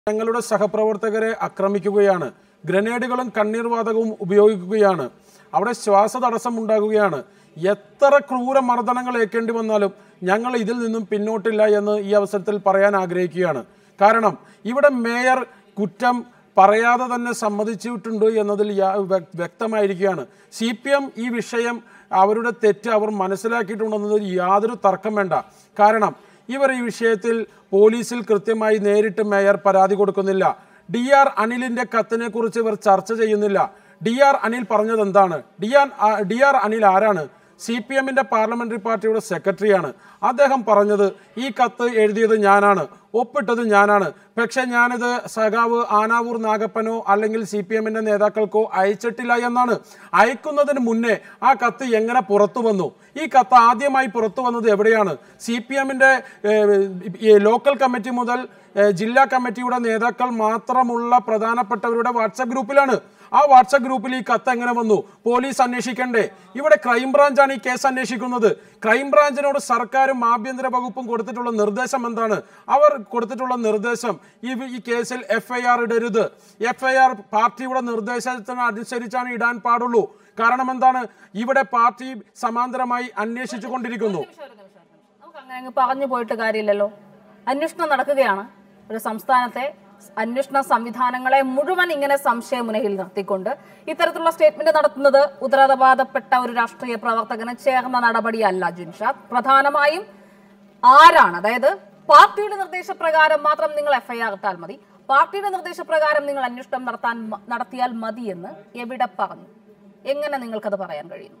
ഞങ്ങളുടെ സഹപ്രവർത്തകരെ ആക്രമിക്കുകയാണ് ഗ്രനേഡുകളും കണ്ണീർ വാതകവും ഉപയോഗിക്കുകയാണ് അവിടെ ശ്വാസതടസ്സം ഉണ്ടാകുകയാണ് എത്ര ക്രൂര മർദ്ദനങ്ങൾ ഏൽക്കേണ്ടി വന്നാലും ഞങ്ങൾ ഇതിൽ നിന്നും പിന്നോട്ടില്ല എന്ന് ഈ അവസരത്തിൽ പറയാൻ ആഗ്രഹിക്കുകയാണ് കാരണം ഇവിടെ മേയർ കുറ്റം പറയാതെ തന്നെ സമ്മതിച്ചിട്ടുണ്ട് എന്നതിൽ യാ- വ്യ- വ്യക്തമായിരിക്കുകയാണ് സി പി എം ഈ വിഷയം അവരുടെ തെറ്റ് അവർ മനസ്സിലാക്കിയിട്ടുണ്ടെന്നതിൽ യാതൊരു തർക്കം വേണ്ട കാരണം ഇവർ ഈ വിഷയത്തിൽ പോലീസിൽ കൃത്യമായി നേരിട്ട് മേയർ പരാതി കൊടുക്കുന്നില്ല ഡി ആർ അനിലിന്റെ കത്തിനെ കുറിച്ച് ഇവർ ചർച്ച ചെയ്യുന്നില്ല ഡി ആർ അനിൽ പറഞ്ഞത് എന്താണ് D R D R Anil ആരാണ് സി പി എമ്മിന്റെ പാർലമെന്ററി പാർട്ടിയുടെ സെക്രട്ടറിയാണ് അദ്ദേഹം പറഞ്ഞത് ഈ കത്ത് എഴുതിയത് ഞാനാണ് ഒപ്പിട്ടത് ഞാനാണ് പക്ഷെ ഞാനിത് സഖാവ് ആനാവൂർ നാഗപ്പനോ അല്ലെങ്കിൽ സി പി എമ്മിന്റെ നേതാക്കൾക്കോ അയച്ചിട്ടില്ല എന്നാണ് അയക്കുന്നതിന് മുന്നേ ആ കത്ത് എങ്ങനെ പുറത്തു വന്നു ഈ കത്ത് ആദ്യമായി പുറത്തു വന്നത് എവിടെയാണ് സി പി എമ്മിന്റെ ലോക്കൽ കമ്മിറ്റി മുതൽ ഏഹ്, ജില്ലാ കമ്മിറ്റിയുടെ നേതാക്കൾ മാത്രമുള്ള പ്രധാനപ്പെട്ടവരുടെ വാട്സപ്പ് ഗ്രൂപ്പിലാണ് ആ വാട്സപ്പ് ഗ്രൂപ്പിൽ ഈ കത്ത് എങ്ങനെ വന്നു പോലീസ് അന്വേഷിക്കണ്ടേ ഇവിടെ ക്രൈംബ്രാഞ്ചാണ് ഈ കേസ് അന്വേഷിക്കുന്നത് ക്രൈംബ്രാഞ്ചിനോട് സർക്കാരും ആഭ്യന്തര വകുപ്പും കൊടുത്തിട്ടുള്ള നിർദ്ദേശം എന്താണ് അവർ കൊടുത്തിട്ടുള്ള നിർദ്ദേശം ഈ ഈ കേസിൽ എഫ് ഐ ആർ ഇടരുത് എഫ് ഐ ആർ പാർട്ടിയുടെ നിർദ്ദേശത്തിന് അനുസരിച്ചാണ് ഇടാൻ പാടുള്ളൂ കാരണം എന്താണ് ഇവിടെ പാർട്ടി സമാന്തരമായി അന്വേഷിച്ചു കൊണ്ടിരിക്കുന്നു നിമിഷം, ഒരു നിമിഷം, ഒരു നിമിഷം. നമുക്ക് അങ്ങനെ അങ്ങ് പറഞ്ഞു പോയിട്ട് കാര്യമില്ലല്ലോ അന്വേഷണം നടക്കുകയാണ് ഒരു സംസ്ഥാനത്തെ അന്വേഷണ സംവിധാനങ്ങളെ മുഴുവൻ ഇങ്ങനെ സംശയമുനയിൽ നിർത്തിക്കൊണ്ട് ഇത്തരത്തിലുള്ള സ്റ്റേറ്റ്മെന്റ് നടത്തുന്നത് ഉത്തരവാദപ്പെട്ട ഒരു രാഷ്ട്രീയ പ്രവർത്തകന് ചേർന്ന നടപടിയല്ല ജിൻഷാദ് പ്രധാനമായും ആരാണ് അതായത് പാർട്ടിയുടെ നിർദ്ദേശപ്രകാരം മാത്രം നിങ്ങൾ എഫ്ഐആർ ഇട്ടാൽ മതി പാർട്ടിയുടെ നിർദ്ദേശപ്രകാരം നിങ്ങൾ അന്വേഷണം നടത്താൻ മ- നടത്തിയാൽ മതി എന്ന് എവിടെ പറഞ്ഞു എങ്ങനെ നിങ്ങൾക്കത് പറയാൻ കഴിയുന്നു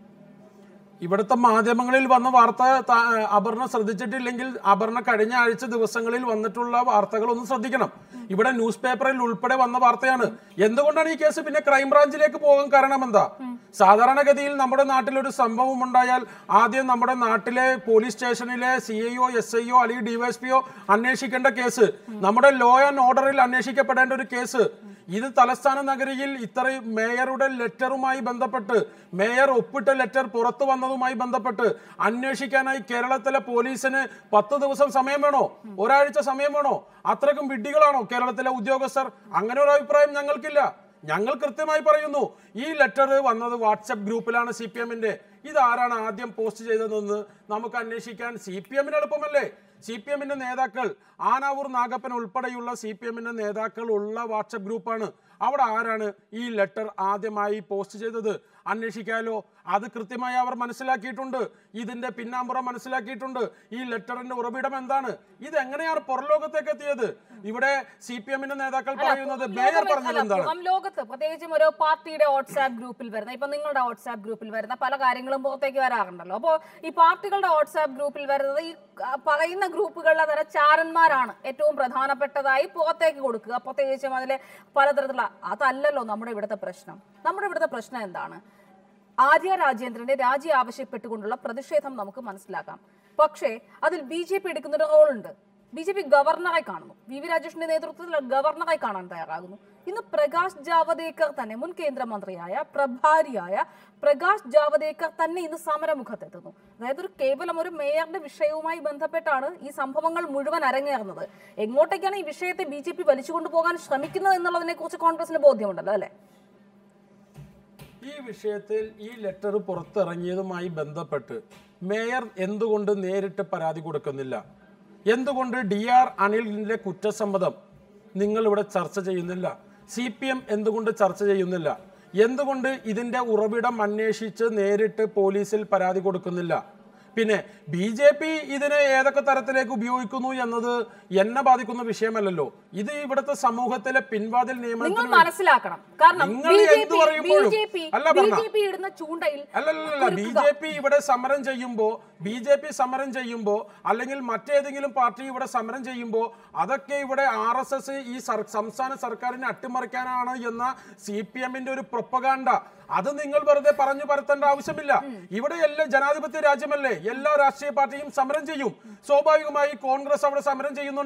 ഇവിടുത്തെ മാധ്യമങ്ങളിൽ വന്ന വാർത്ത ത- അപർണ ശ്രദ്ധിച്ചിട്ടില്ലെങ്കിൽ അപർണ കഴിഞ്ഞ ആഴ്ച ദിവസങ്ങളിൽ വന്നിട്ടുള്ള വാർത്തകൾ ഒന്ന് ശ്രദ്ധിക്കണം ഇവിടെ ന്യൂസ് പേപ്പറിൽ ഉൾപ്പെടെ വന്ന വാർത്തയാണ് എന്തുകൊണ്ടാണ് ഈ കേസ് പിന്നെ ക്രൈംബ്രാഞ്ചിലേക്ക് പോകാൻ കാരണം എന്താ സാധാരണഗതിയിൽ നമ്മുടെ നാട്ടിൽ ഒരു സംഭവം ഉണ്ടായാൽ ആദ്യം നമ്മുടെ നാട്ടിലെ പോലീസ് സ്റ്റേഷനിലെ സി ഐ ഒ എസ് ഐ ഒ അല്ലെങ്കിൽ ഡിവൈഎസ്പിഒ അന്വേഷിക്കേണ്ട കേസ് നമ്മുടെ ലോ ആൻഡ് ഓർഡറിൽ അന്വേഷിക്കപ്പെടേണ്ട ഒരു കേസ് ഇത് തലസ്ഥാന നഗരിയിൽ ഇത്രയും മേയറുടെ ലെറ്ററുമായി ബന്ധപ്പെട്ട് മേയർ ഒപ്പിട്ട ലെറ്റർ പുറത്തു വന്നതുമായി ബന്ധപ്പെട്ട് അന്വേഷിക്കാനായി കേരളത്തിലെ പോലീസിന് പത്ത് ദിവസം സമയം വേണോ ഒരാഴ്ച സമയം വേണോ അത്രക്കും വിഡ്ഢികളാണോ കേരളത്തിലെ ഉദ്യോഗസ്ഥർ അങ്ങനെ ഒരു അഭിപ്രായം ഞങ്ങൾക്കില്ല ഞങ്ങൾ കൃത്യമായി പറയുന്നു ഈ ലെറ്റർ വന്നത് വാട്സപ്പ് ഗ്രൂപ്പിലാണ് സി പി എമ്മിന്റെ ഇതാരാണ് ആദ്യം പോസ്റ്റ് ചെയ്തതെന്ന് നമുക്ക് അന്വേഷിക്കാൻ സി പി എമ്മിന് എളുപ്പമല്ലേ സി പി എമ്മിന്റെ നേതാക്കൾ ആനാവൂർ നാഗപ്പൻ ഉൾപ്പെടെയുള്ള സി പി എമ്മിന്റെ നേതാക്കൾ ഉള്ള വാട്സപ്പ് ഗ്രൂപ്പാണ് അവിടെ ആരാണ് ഈ ലെറ്റർ ആദ്യമായി പോസ്റ്റ് ചെയ്തത് അന്വേഷിക്കാലോ അത് കൃത്യമായി അവർ മനസ്സിലാക്കിയിട്ടുണ്ട് ഇതിന്റെ പിന്നാമ്പുറം മനസ്സിലാക്കിയിട്ടുണ്ട് ഈ ലെറ്ററിന്റെ ഉറവിടം എന്താണ് ഇത് എങ്ങനെയാണ് പുറലോകത്തേക്ക് എത്തിയത് ഇവിടെ സി പി എമ്മിന്റെ നേതാക്കൾ പറയുന്നത് മേയർ ലോകം- പറഞ്ഞത് അല്ല, എന്താണ് പുറം ലോകത്ത് പ്രത്യേകിച്ചും ഒരു പാർട്ടിയുടെ വാട്സാപ്പ് ഗ്രൂപ്പിൽ വരുന്ന ഇപ്പൊ നിങ്ങളുടെ വാട്സാപ്പ് ഗ്രൂപ്പിൽ വരുന്ന പല കാര്യങ്ങളും പുറത്തേക്ക് വരാറുണ്ടല്ലോ അപ്പോൾ ഈ പാർട്ടികളുടെ വാട്സാപ്പ് ഗ്രൂപ്പിൽ വരുന്നത് ഈ ആ, പറയുന്ന ഗ്രൂപ്പുകളിലെ തന്നെ ചാരന്മാരാണ് ഏറ്റവും പ്രധാനപ്പെട്ടതായി പുറത്തേക്ക് കൊടുക്കുക പ്രത്യേകിച്ചും അതിലെ പലതരത്തിലുള്ള അതല്ലല്ലോ നമ്മുടെ ഇവിടുത്തെ പ്രശ്നം നമ്മുടെ ഇവിടുത്തെ പ്രശ്നം എന്താണ് ആര്യ രാജേന്ദ്രന്റെ രാജി ആവശ്യപ്പെട്ടുകൊണ്ടുള്ള പ്രതിഷേധം നമുക്ക് മനസ്സിലാക്കാം പക്ഷേ അതിൽ ബി ജെ പി എടുക്കുന്ന ഒരു റോളുണ്ട് ബി ജെ പി ഗവർണറെ കാണുന്നു വി വി രാജേഷിന്റെ നേതൃത്വത്തിൽ ഗവർണറെ കാണാൻ തയ്യാറാകുന്നു ഇന്ന് പ്രകാശ് ജാവദേക്കർ തന്നെ മുൻ കേന്ദ്രമന്ത്രിയായ പ്രഭാരിയായ പ്രകാശ് ജാവദേക്കർ തന്നെ ഇന്ന് സമരമുഖത്തെത്തുന്നു അതായത് ഒരു കേവലം ഒരു മേയറുടെ വിഷയവുമായി ബന്ധപ്പെട്ടാണ് ഈ സംഭവങ്ങൾ മുഴുവൻ അരങ്ങേറുന്നത് എങ്ങോട്ടേക്കാണ് ഈ വിഷയത്തെ ബി ജെ പി വലിച്ചുകൊണ്ടു പോകാൻ ശ്രമിക്കുന്നത് എന്നുള്ളതിനെ കുറിച്ച് കോൺഗ്രസിന് ബോധ്യമുണ്ടല്ലോ അല്ലെ ഈ വിഷയത്തിൽ ഈ ലെറ്റർ പുറത്തിറങ്ങിയതുമായി ബന്ധപ്പെട്ട് മേയർ എന്തുകൊണ്ട് നേരിട്ട് പരാതി കൊടുക്കുന്നില്ല എന്തുകൊണ്ട് ഡി ആർ അനിലിന്റെ കുറ്റസമ്മതം നിങ്ങൾ ഇവിടെ ചർച്ച ചെയ്യുന്നില്ല സി പി എം എന്തുകൊണ്ട് ചർച്ച ചെയ്യുന്നില്ല എന്തുകൊണ്ട് ഇതിന്റെ ഉറവിടം അന്വേഷിച്ച് നേരിട്ട് പോലീസിൽ പരാതി കൊടുക്കുന്നില്ല പിന്നെ ബി ജെ പി ഇതിനെ ഏതൊക്കെ തരത്തിലേക്ക് ഉപയോഗിക്കുന്നു എന്നത് എന്നെ ബാധിക്കുന്ന വിഷയമല്ലല്ലോ ഇത് ഇവിടുത്തെ സമൂഹത്തിലെ പിൻവാതിൽ നിങ്ങൾ നിയമനത്തിന് മനസ്സിലാക്കണം കാരണം നിങ്ങൾ ബി ജെ എന്ത് പി പറയുമ്പോഴും- ബി ജെ പി അല്ല ബി പറഞ്ഞ. ജെ പി ഇടുന്ന ചൂണ്ടയിൽ അല്ലല്ല ബി ജെ പി ഇവിടെ സമരം ചെയ്യുമ്പോ ബി ജെ പി സമരം ചെയ്യുമ്പോ അല്ലെങ്കിൽ മറ്റേതെങ്കിലും പാർട്ടി ഇവിടെ സമരം ചെയ്യുമ്പോ അതൊക്കെ ഇവിടെ ആർ എസ് എസ് ഈ സർ- സംസ്ഥാന സർക്കാരിനെ അട്ടിമറിക്കാനാണ് എന്ന സി പി എമ്മിന്റെ ഒരു പ്രൊപ്പകാണ്ട അത് നിങ്ങൾ വെറുതെ പറഞ്ഞു പരത്തേണ്ട ആവശ്യമില്ല ഇവിടെ എല്ലാ ജനാധിപത്യ രാജ്യമല്ലേ എല്ലാ രാഷ്ട്രീയ പാർട്ടിയും സമരം ചെയ്യും സ്വാഭാവികമായി കോൺഗ്രസ് അവിടെ സമരം ചെയ്യുന്നുണ്ട്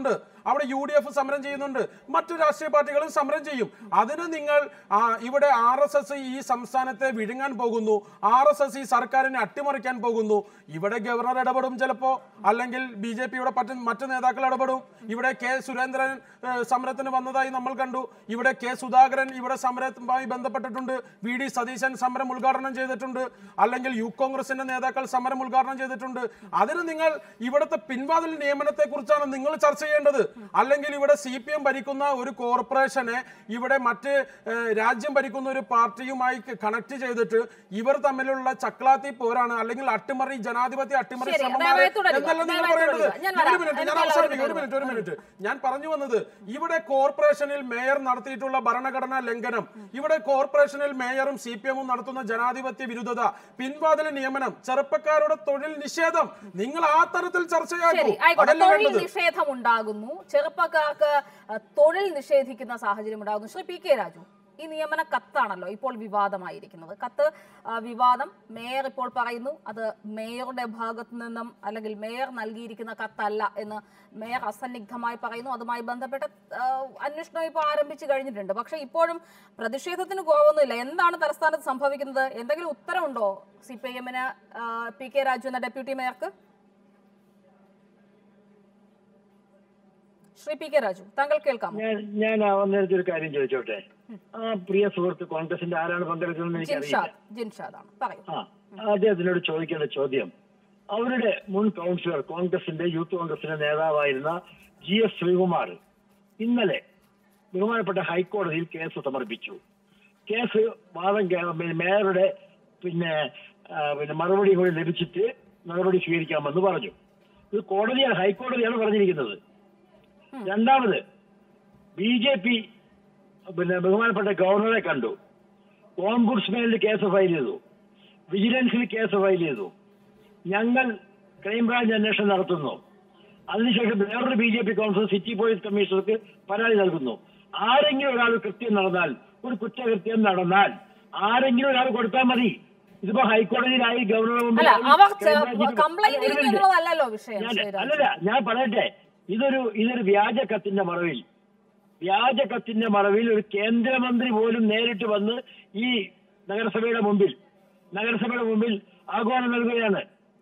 അവിടെ യു ഡി എഫ് സമരം ചെയ്യുന്നുണ്ട് മറ്റു രാഷ്ട്രീയ പാർട്ടികളും സമരം ചെയ്യും അതിന് നിങ്ങൾ ആ, ഇവിടെ ആർ എസ് എസ് ഈ സംസ്ഥാനത്തെ വിഴുങ്ങാൻ പോകുന്നു ആർ എസ് എസ് ഈ സർക്കാരിനെ അട്ടിമറിക്കാൻ പോകുന്നു ഇവിടെ ഗവർണർ ഇടപെടും ചിലപ്പോ അല്ലെങ്കിൽ ബി ജെ പിയുടെ മറ്റ് മറ്റു നേതാക്കൾ ഇടപെടും ഇവിടെ കെ സുരേന്ദ്രൻ ഏ, സമരത്തിന് വന്നതായി നമ്മൾ കണ്ടു ഇവിടെ കെ സുധാകരൻ ഇവിടെ സമരവുമായി ബന്ധപ്പെട്ടിട്ടുണ്ട് വി ഡി സതീശൻ സമരം ഉദ്ഘാടനം ചെയ്തിട്ടുണ്ട് അല്ലെങ്കിൽ യു കോൺഗ്രസിന്റെ നേതാക്കൾ സമരം ഉദ്ഘാടനം ചെയ്തിട്ടുണ്ട് അതിന് നിങ്ങൾ ഇവിടുത്തെ പിൻവാതിൽ നിയമനത്തെ കുറിച്ചാണ് നിങ്ങൾ ചർച്ച ചെയ്യേണ്ടത് അല്ലെങ്കിൽ ഇവിടെ സി പി എം ഭരിക്കുന്ന ഒരു കോർപ്പറേഷനെ ഇവിടെ മറ്റ് ഏ, രാജ്യം ഭരിക്കുന്ന ഒരു പാർട്ടിയുമായി കണക്ട് ചെയ്തിട്ട് ഇവർ തമ്മിലുള്ള ചക്ലാത്തി പോരാണ് അല്ലെങ്കിൽ അട്ടിമറി ജനാധിപത്യ അട്ടിമറി ശരി, ശ്രമമാണ് ദയവായി തുടരുക. എന്നല്ല നിങ്ങൾ ദയവായി പറയേണ്ടത് തുടരുക. ഞാൻ ഒരു വരാം. മിനിറ്റ് ഞാൻ എനിക്ക് അവസാനിപ്പിക്കും ഒരു എല്ലാവരും മിനിറ്റ് ഒരു മിനിറ്റ് ഞാൻ പറഞ്ഞു വന്നത് ഇവിടെ കോർപ്പറേഷനിൽ മേയർ നടത്തിയിട്ടുള്ള ഭരണഘടനാ ലംഘനം ഇവിടെ കോർപ്പറേഷനിൽ മേയറും സി പി എമ്മും നടത്തുന്ന ജനാധിപത്യ വിരുദ്ധത പിൻവാതിൽ നിയമനം ചെറുപ്പക്കാരുടെ തൊഴിൽ നിഷേധം നിങ്ങൾ ആ തരത്തിൽ ചർച്ചയാക്കൂ ശരി ആയിക്കോട്ടെ അതല്ലേ തൊഴിൽ വേണ്ടത് നിഷേധം ഉണ്ടാകുന്നു ചെറുപ്പക്കാർക്ക് അഹ്, തൊഴിൽ നിഷേധിക്കുന്ന സാഹചര്യം ഉണ്ടാകുന്നു ശ്രീ പി കെ രാജു ഈ നിയമന കത്താണല്ലോ ഇപ്പോൾ വിവാദമായിരിക്കുന്നത് കത്ത് ആ, വിവാദം മേയർ ഇപ്പോൾ പറയുന്നു അത് മേയറുടെ ഭാഗത്തു നിന്നും അല്ലെങ്കിൽ മേയർ നൽകിയിരിക്കുന്ന കത്തല്ല എന്ന് മേയർ അസന്നിഗ്ധമായി പറയുന്നു അതുമായി ബന്ധപ്പെട്ട ആ, അന്വേഷണം ഇപ്പോൾ ആരംഭിച്ചു കഴിഞ്ഞിട്ടുണ്ട് പക്ഷേ ഇപ്പോഴും പ്രതിഷേധത്തിന് കുറവൊന്നുമില്ല എന്താണ് തലസ്ഥാനത്ത് സംഭവിക്കുന്നത് എന്തെങ്കിലും ഉത്തരവുണ്ടോ സി പി ഐ എമ്മിന് പി കെ രാജു എന്ന ഡെപ്യൂട്ടി മേയർക്ക് ശ്രീ പി കെ രാജു താങ്കൾ കേൾക്കാമോ ഞാൻ ഞാൻ ആ നേരത്തെ ഒരു കാര്യം ചോദിച്ചോട്ടെ ആ പ്രിയ സുഹൃത്ത് കോൺഗ്രസിന്റെ ആരാണ് പങ്കെടുക്കുന്നതെന്ന് എനിക്കറിയില്ല ജിൻഷാദ് ജിൻഷാദാണ് പറയൂ ആ അദ്ദേഹത്തിനോട് ചോദിക്കേണ്ട ചോദ്യം അവരുടെ മുൻ കൗൺസിലർ കോൺഗ്രസിന്റെ യൂത്ത് കോൺഗ്രസിന്റെ നേതാവായിരുന്ന ജി എസ് ശ്രീകുമാർ ഇന്നലെ ബഹുമാനപ്പെട്ട ഹൈക്കോടതിയിൽ കേസ് സമർപ്പിച്ചു കേസ് വാദം കേ- പിന്നെ മേയറുടെ പിന്നെ ആ, പിന്നെ മറുപടി കൂടി ലഭിച്ചിട്ട് നടപടി സ്വീകരിക്കാമെന്ന് പറഞ്ഞു ഇത് കോടതിയാണ് ഹൈക്കോടതിയാണ് പറഞ്ഞിരിക്കുന്നത് രണ്ടാമത് ബി ജെ പി പിന്നെ ബഹുമാനപ്പെട്ട ഗവർണറെ കണ്ടു ഓംബുഡ്സ്മാനിൽ കേസ് ഫയൽ ചെയ്തു വിജിലൻസിൽ കേസ് ഫയൽ ചെയ്തു ഞങ്ങൾ ക്രൈംബ്രാഞ്ച് അന്വേഷണം നടത്തുന്നു അതിനുശേഷം വേറൊരു B J P council city police കമ്മീഷണർക്ക് പരാതി നൽകുന്നു ആരെങ്കിലും ഒരാൾ കൃത്യം നടന്നാൽ ഒരു കുറ്റകൃത്യം നടന്നാൽ ആരെങ്കിലും ഒരാൾ കൊടുത്താൽ മതി ഇതിപ്പോ ഹൈക്കോടതിയിലായി ഗവർണർ അല്ല അവർ ക്രൈംബ്രാഞ്ചിൽ- കംപ്ലൈന്റ് അല്ല, ഒരു മിനിറ്റ്. ഇരിക്കുന്നുള്ളതല്ലോ വിഷയം ഞാൻ- ശ്രീ രാജു അല്ലല്ല ഞാൻ പറയട്ടെ ഇതൊരു ഇതൊരു വ്യാജ കത്തിന്റെ മറവിൽ വ്യാജ കത്തിന്റെ മറവിൽ ഒരു കേന്ദ്രമന്ത്രി പോലും നേരിട്ട് വന്ന് ഈ നഗരസഭയുടെ മുമ്പിൽ നഗരസഭയുടെ മുമ്പിൽ ആഹ്വാനം നൽകുകയാണ്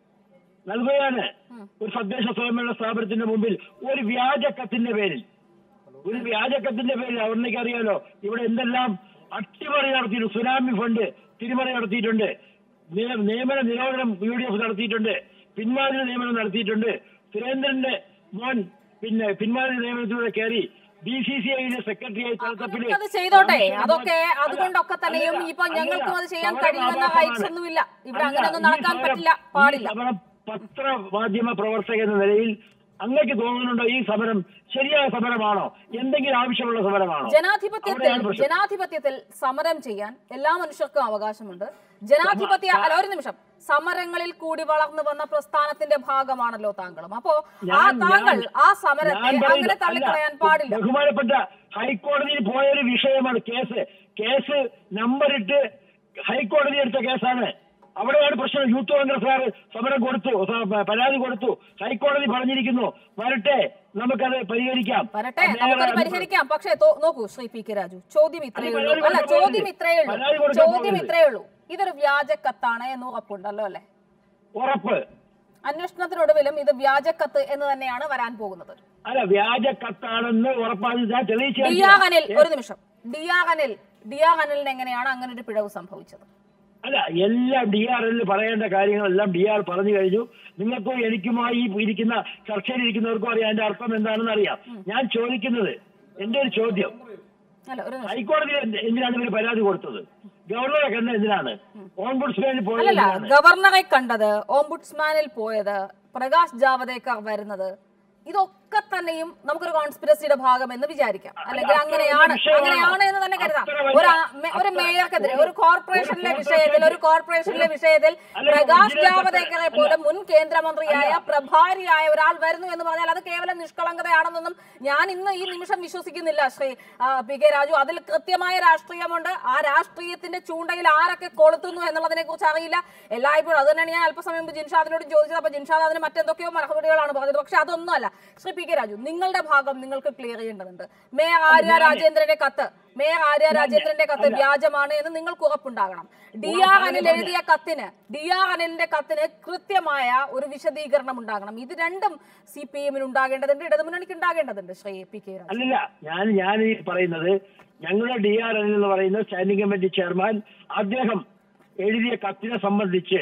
നൽകുകയാണ് ഒരു തദ്ദേശ സ്വയംഭരണ സ്ഥാപനത്തിന്റെ മുമ്പിൽ ഒരു വ്യാജ കത്തിന്റെ പേരിൽ ഒരു വ്യാജ കത്തിന്റെ പേരിൽ അവർക്ക് അറിയാലോ ഇവിടെ എന്തെല്ലാം അട്ടിമറി നടത്തിയിട്ടുണ്ട് സുനാമി ഫണ്ട് തിരിമറി നടത്തിയിട്ടുണ്ട് നിയ- നിയമന നിരോധനം യു ഡി എഫ് നടത്തിയിട്ടുണ്ട് പിന്മാതിരി നിയമനം നടത്തിയിട്ടുണ്ട് സുരേന്ദ്രന്റെ മോൻ പിന്നെ പിന്മാതിരി നിയമനത്തിലൂടെ കയറി ബി സി സി ഐയിലെ സെക്രട്ടറിയായി തലത്തപ്പില് അത് ചെയ്തോട്ടെ കമ്മീഷൻ അതൊക്കെ അല്ല, അതുകൊണ്ടൊക്കെ തന്നെയും അല്ല, ഇപ്പൊ അല്ല, ഞങ്ങൾക്കും അത് ചെയ്യാൻ സമരം കഴിയുമെന്ന ആഭാസമാണ്. റൈറ്റ്സ് ഒന്നുമില്ല ഇവിടെ അല്ല, അങ്ങനെയൊന്നും ഈ നടക്കാൻ സമരം- പറ്റില്ല ഈ പാടില്ല സമരം പത്ര മാധ്യമ പ്രവർത്തക എന്ന നിലയിൽ അങ്ങക്ക് തോന്നുന്നുണ്ടോ ഈ സമരം ശരിയായ സമരമാണോ എന്തെങ്കിലും ആവശ്യമുള്ള സമരമാണോ ജനാധിപത്യത്തിൽ അവിടെയാണ് പ്രശ്നം. ജനാധിപത്യത്തിൽ സമരം ചെയ്യാൻ എല്ലാ മനുഷ്യർക്കും അവകാശമുണ്ട് ജനാധിപത്യ അല്ല ഒരു നിമിഷം സമരങ്ങളിൽ കൂടി വളർന്നു വന്ന പ്രസ്ഥാനത്തിന്റെ ഭാഗമാണല്ലോ താങ്കളും അപ്പോ ആ ഞാൻ- താങ്കൾ ഞാൻ- ആ ഞാൻ സമരത്തെ പറയുന്നു, അങ്ങനെ തള്ളിക്കളയാൻ അല്ല, പാടില്ല ബഹുമാനപ്പെട്ട ഹൈക്കോടതിയിൽ പോയൊരു വിഷയമാണ് കേസ് കേസ് നമ്പറിട്ട് ഹൈക്കോടതി എടുത്ത കേസാണ് അവിടെയാണ് പ്രശ്നം യൂത്ത് കോൺഗ്രസ്സുകാർ സമരം കൊടുത്തു സ- പരാതി കൊടുത്തു ഹൈക്കോടതി പറഞ്ഞിരിക്കുന്നു വരട്ടെ നമുക്കത് പരിഹരിക്കാം വരട്ടെ നേരെ നമുക്കത് അത് പരിഹരിക്കാം പക്ഷേ തോ- നോക്കൂ ശ്രീ പി കെ രാജു ചോദ്യം ഇത്രയേ അത് ഉള്ളൂ പരാതി അല്ല കൊടുക്കാൻ ചോദ്യം പോകരുത്. ഇത്രയേ ഉള്ളൂ പരാതി കൊടുക്കാൻ ചോദ്യം പോകരുത്. ഇത്രയേ ഉള്ളൂ ഇതൊരു വ്യാജ കത്താണ് എന്ന് ഉറപ്പുണ്ടല്ലോ അല്ലെ ഉറപ്പ് അന്വേഷണത്തിനൊടുവിലും ഇത് വ്യാജക്കത്ത് എന്ന് തന്നെയാണ് വരാൻ പോകുന്നത് അല്ല വ്യാജ കത്താണെന്ന് ഉറപ്പാണ് ഞാൻ തെളിയിച്ചു ഡി ആർ അനിൽ ഒരു നിമിഷം D R Anil D R അനിലിന് എങ്ങനെയാണ് അങ്ങനെ ഒരു പിഴവ് സംഭവിച്ചത് അല്ല എല്ലാം ഡി ആർ എല്ലിൽ പറയേണ്ട കാര്യങ്ങളെല്ലാം ഡി ആർ പറഞ്ഞു കഴിഞ്ഞു നിങ്ങൾക്കോ എനിക്കുമായി ഈ ഇരിക്കുന്ന ചർച്ചയിൽ ഇരിക്കുന്നവർക്കും അറിയാം അതിന്റെ അർത്ഥം എന്താണെന്ന് അറിയാം ഞാൻ ചോദിക്കുന്നത് എന്റെ ഒരു ചോദ്യം അല്ല ഒരു നിമിഷം ഹൈക്കോടതിയിൽ എന്ത്- എന്തിനാണ് ഇവർ പരാതി കൊടുത്തത് ഗവർണറെ കണ്ട എന്തിനാണ് ഓംബുഡ്സ്മാനിൽ പോയത് അല്ലല്ല എന്തിനാണ് ഗവർണറെ കണ്ടത് ഓംബുഡ്സ്മാനിൽ പോയത് പ്രകാശ് ജാവദേക്കർ വരുന്നത് ഇതൊക്കെ തന്നെയും നമുക്കൊരു കോൺസ്പിറസിയുടെ ഭാഗം എന്ന് വിചാരിക്കാം അല്ലെങ്കിൽ അത്ര അങ്ങനെയാണ് വലിയ വിഷയമാണോ? അങ്ങനെയാണ് എന്ന് തന്നെ കരുതാം അത്ര വലിയ- ഒരു ആ- മെ- ഒരു അത്ര- മേയർക്കെതിരെ ഒരു- ഒരു കോർപ്പറേഷനിലെ ഒരു വിഷയത്തിൽ ഒരു കോർപ്പറേഷനിലെ വിഷയത്തിൽ അല്ല, പ്രകാശ് ഇതിനകത്ത് ജാവദേക്കറെ അല്ല. പോലെ മുൻ കേന്ദ്രമന്ത്രിയായ അല്ല. പ്രഭാരിയായ ഒരാൾ വരുന്നു എന്ന് പറഞ്ഞാൽ അത് കേവലം നിഷ്കളങ്കതയാണെന്നൊന്നും ഞാൻ ഇന്ന് ഈ നിമിഷം വിശ്വസിക്കുന്നില്ല ശ്രീ ആ, പി കെ രാജു അതിൽ കൃത്യമായ രാഷ്ട്രീയമുണ്ട് ആ രാഷ്ട്രീയത്തിന്റെ ചൂണ്ടയിൽ ആരൊക്കെ കൊളുത്തുന്നു എന്നുള്ളതിനെ കുറിച്ച് അറിയില്ല എല്ലായ്പ്പോഴും അത് തന്നെയാണ് ഞാൻ അല്പസമയം മുമ്പ് ജിൻഷാദിനോട് ചോദിച്ചത് അപ്പൊ ജിൻഷാദ് അതിന് മറ്റെന്തൊക്കെയോ മറുപടികളാണ് പറഞ്ഞത് പക്ഷെ അതൊന്നുമല്ല ശ്രീ പി കെ രാജു നിങ്ങളുടെ ഭാഗം നിങ്ങൾക്ക് ക്ലിയർ ചെയ്യേണ്ടതുണ്ട് മേയർ ആര്യ രാജേന്ദ്രന്റെ കത്ത് മേയർ ആര്യ രാജേന്ദ്രന്റെ കത്ത് വ്യാജമാണ് എന്ന് നിങ്ങൾക്ക് ഉറപ്പുണ്ടാകണം ഡി ആർ അനിൽ എഴുതിയ കത്തിന് ഡി ആർ അനിലിന്റെ കത്തിന് കൃത്യമായ ഒരു വിശദീകരണം ഉണ്ടാകണം ഇത് രണ്ടും സി പി എമ്മിന് ഉണ്ടാകേണ്ടതുണ്ട് ഇടതുമുന്നണിക്ക് ഉണ്ടാകേണ്ടതുണ്ട് ശ്രീ പി കെ രാജു അല്ലല്ല ഞാൻ ഞാൻ ഈ പറയുന്നത് ഞങ്ങളുടെ ഡി ആർ എൻ എന്ന് പറയുന്ന സ്റ്റാൻഡിംഗ് കമ്മിറ്റി ചെയർമാൻ അദ്ദേഹം എഴുതിയ കത്തിനെ സംബന്ധിച്ച്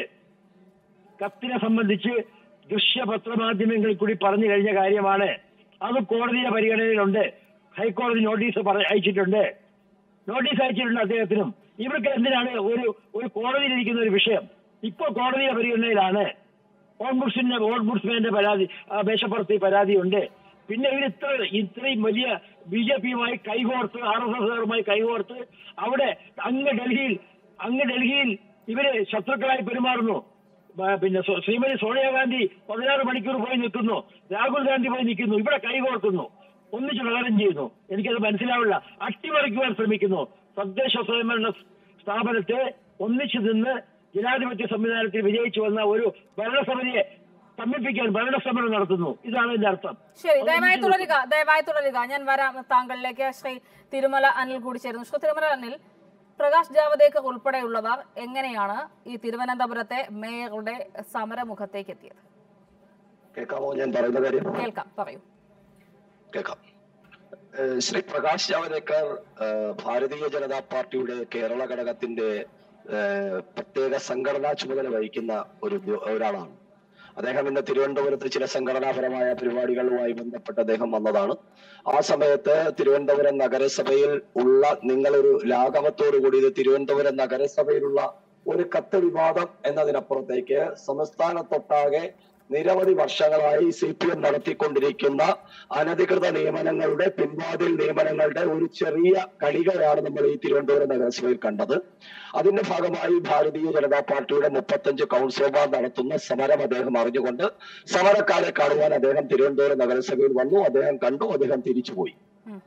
കത്തിനെ സംബന്ധിച്ച് ദൃശ്യ പത്രമാധ്യമങ്ങളിൽ കൂടി പറഞ്ഞു കഴിഞ്ഞ കാര്യമാണ് അത് കോടതിയുടെ പരിഗണനയിലുണ്ട് ഹൈക്കോടതി നോട്ടീസ് പറ- അയച്ചിട്ടുണ്ട് നോട്ടീസ് അയച്ചിട്ടുണ്ട് അദ്ദേഹത്തിനും ഇവർക്ക് എന്തിനാണ് ഒരു ഒരു കോടതിയിലിരിക്കുന്ന ഒരു വിഷയം ഇപ്പോൾ കോടതിയുടെ പരിഗണനയിലാണ് ഓൺബുഡ്സിന്റെ ഓൺബുഡ്സ്മാന്റെ പരാതി ആ, മേശപ്പുറത്ത് ഈ പരാതിയുണ്ട് പിന്നെ ഇവർ ഇത്ര ഇത്രയും വലിയ ബി ജെ പിയുമായി കൈകോർത്ത് ആർ എസ് എസുകാരുമായി കൈകോർത്ത് അവിടെ അങ്ങ് ഡൽഹിയിൽ അങ്ങ് ഡൽഹിയിൽ ഇവര് ശത്രുക്കളായി പെരുമാറുന്നു ബ- പിന്നെ സോ- ശ്രീമതി സോണിയാഗാന്ധി പതിനാറ് മണിക്കൂർ പോയി നിൽക്കുന്നു രാഹുൽ ഗാന്ധി പോയി നിൽക്കുന്നു ഇവിടെ കൈകോർക്കുന്നു ഒന്നിച്ച് പ്രകടനം ചെയ്യുന്നു എനിക്കത് മനസ്സിലാവില്ല അട്ടിമറിക്കുവാൻ ശ്രമിക്കുന്നു തദ്ദേശ സ്വയംഭരണ സ്ഥാപനത്തെ ഒന്നിച്ചു നിന്ന് ജനാധിപത്യ സംവിധാനത്തിൽ വിജയിച്ചു വന്ന ഒരു ഭരണസമിതിയെ തമ്മിപ്പിക്കാൻ ഭരണസമരം നടത്തുന്നു ഇതാണ് എന്റെ അർത്ഥം ശരി ദയവായി തുടരുക ദയവായി തുടരുക ഞാൻ വരാം താങ്കളിലേക്ക് ശ്രീ തിരുമല അനിൽ കൂടി ചേരുന്നു ശ്രീ തിരുമല അനിൽ പ്രകാശ് ജാവദേക്കർ ഉൾപ്പെടെയുള്ളവർ എങ്ങനെയാണ് ഈ തിരുവനന്തപുരത്തെ മേയറുടെ സമരമുഖത്തേക്ക് എത്തിയത് കേൾക്കാമോ ഞാൻ പറയുന്ന കാര്യം കേൾക്കാം പറയൂ കേൾക്കാം ഏഹ് ശ്രീ പ്രകാശ് ജാവദേക്കർ ഏഹ് ഭാരതീയ ജനതാ പാർട്ടിയുടെ കേരള ഘടകത്തിന്റെ ഏഹ് പ്രത്യേക സംഘടനാ ചുമതല വഹിക്കുന്ന ഒരു ഉദ്യോ- ഒരാളാണ് അദ്ദേഹം ഇന്ന് തിരുവനന്തപുരത്ത് ചില സംഘടനാപരമായ പരിപാടികളുമായി ബന്ധപ്പെട്ട് അദ്ദേഹം വന്നതാണ് ആ സമയത്ത് തിരുവനന്തപുരം നഗരസഭയിൽ ഉള്ള നിങ്ങളൊരു ലാഘവത്തോടു കൂടി ഇത് തിരുവനന്തപുരം നഗരസഭയിലുള്ള ഒരു കത്ത് വിവാദം എന്നതിനപ്പുറത്തേക്ക് സംസ്ഥാനത്തൊട്ടാകെ നിരവധി വർഷങ്ങളായി സി പി എം നടത്തിക്കൊണ്ടിരിക്കുന്ന അനധികൃത നിയമനങ്ങളുടെ പിൻവാതിൽ നിയമനങ്ങളുടെ ഒരു ചെറിയ കണികയാണ് നമ്മൾ ഈ തിരുവനന്തപുരം നഗരസഭയിൽ കണ്ടത് അതിന്റെ ഭാഗമായി ഭാരതീയ ജനതാ പാർട്ടിയുടെ മുപ്പത്തഞ്ച് കൗൺസിലർമാർ നടത്തുന്ന സമരം അദ്ദേഹം അറിഞ്ഞുകൊണ്ട് സമരക്കാരെ കാണുവാൻ അദ്ദേഹം തിരുവനന്തപുരം നഗരസഭയിൽ വന്നു അദ്ദേഹം കണ്ടു അദ്ദേഹം തിരിച്ചുപോയി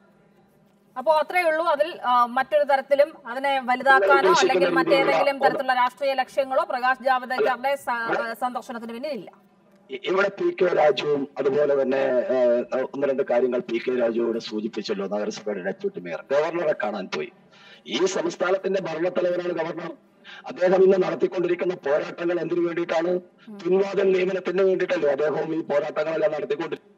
അപ്പോ അത്രേ ഉള്ളൂ അതിൽ ആ, മറ്റൊരു തരത്തിലും അതിനെ വലുതാക്കാനോ അല്ലെങ്കിൽ മറ്റേതെങ്കിലും തരത്തിലുള്ള രാഷ്ട്രീയ ലക്ഷ്യങ്ങളോ പ്രകാശ് ജാവദേക്കറുടെ സ- സന്ദർശനത്തിന് പിന്നിലില്ല ഇ- ഇവിടെ പി കെ രാജുവും അതുപോലെ തന്നെ ഏഹ്, ഒന്ന് രണ്ട് കാര്യങ്ങൾ പി കെ രാജു ഇവിടെ സൂചിപ്പിച്ചല്ലോ നഗരസഭയുടെ ഡെപ്യൂട്ടി മേയർ ഗവർണറെ കാണാൻ പോയി ഈ സംസ്ഥാനത്തിന്റെ ഭരണത്തലവനാണ് ഗവർണർ അദ്ദേഹം ഇന്ന് നടത്തിക്കൊണ്ടിരിക്കുന്ന പോരാട്ടങ്ങൾ എന്തിനു വേണ്ടിയിട്ടാണ് പിൻവാതിൽ നിയമനത്തിന് വേണ്ടിയിട്ടല്ലോ അദ്ദേഹവും ഈ പോരാട്ടങ്ങളെല്ലാം നടത്തിക്കൊണ്ടിരിക്കുന്നത്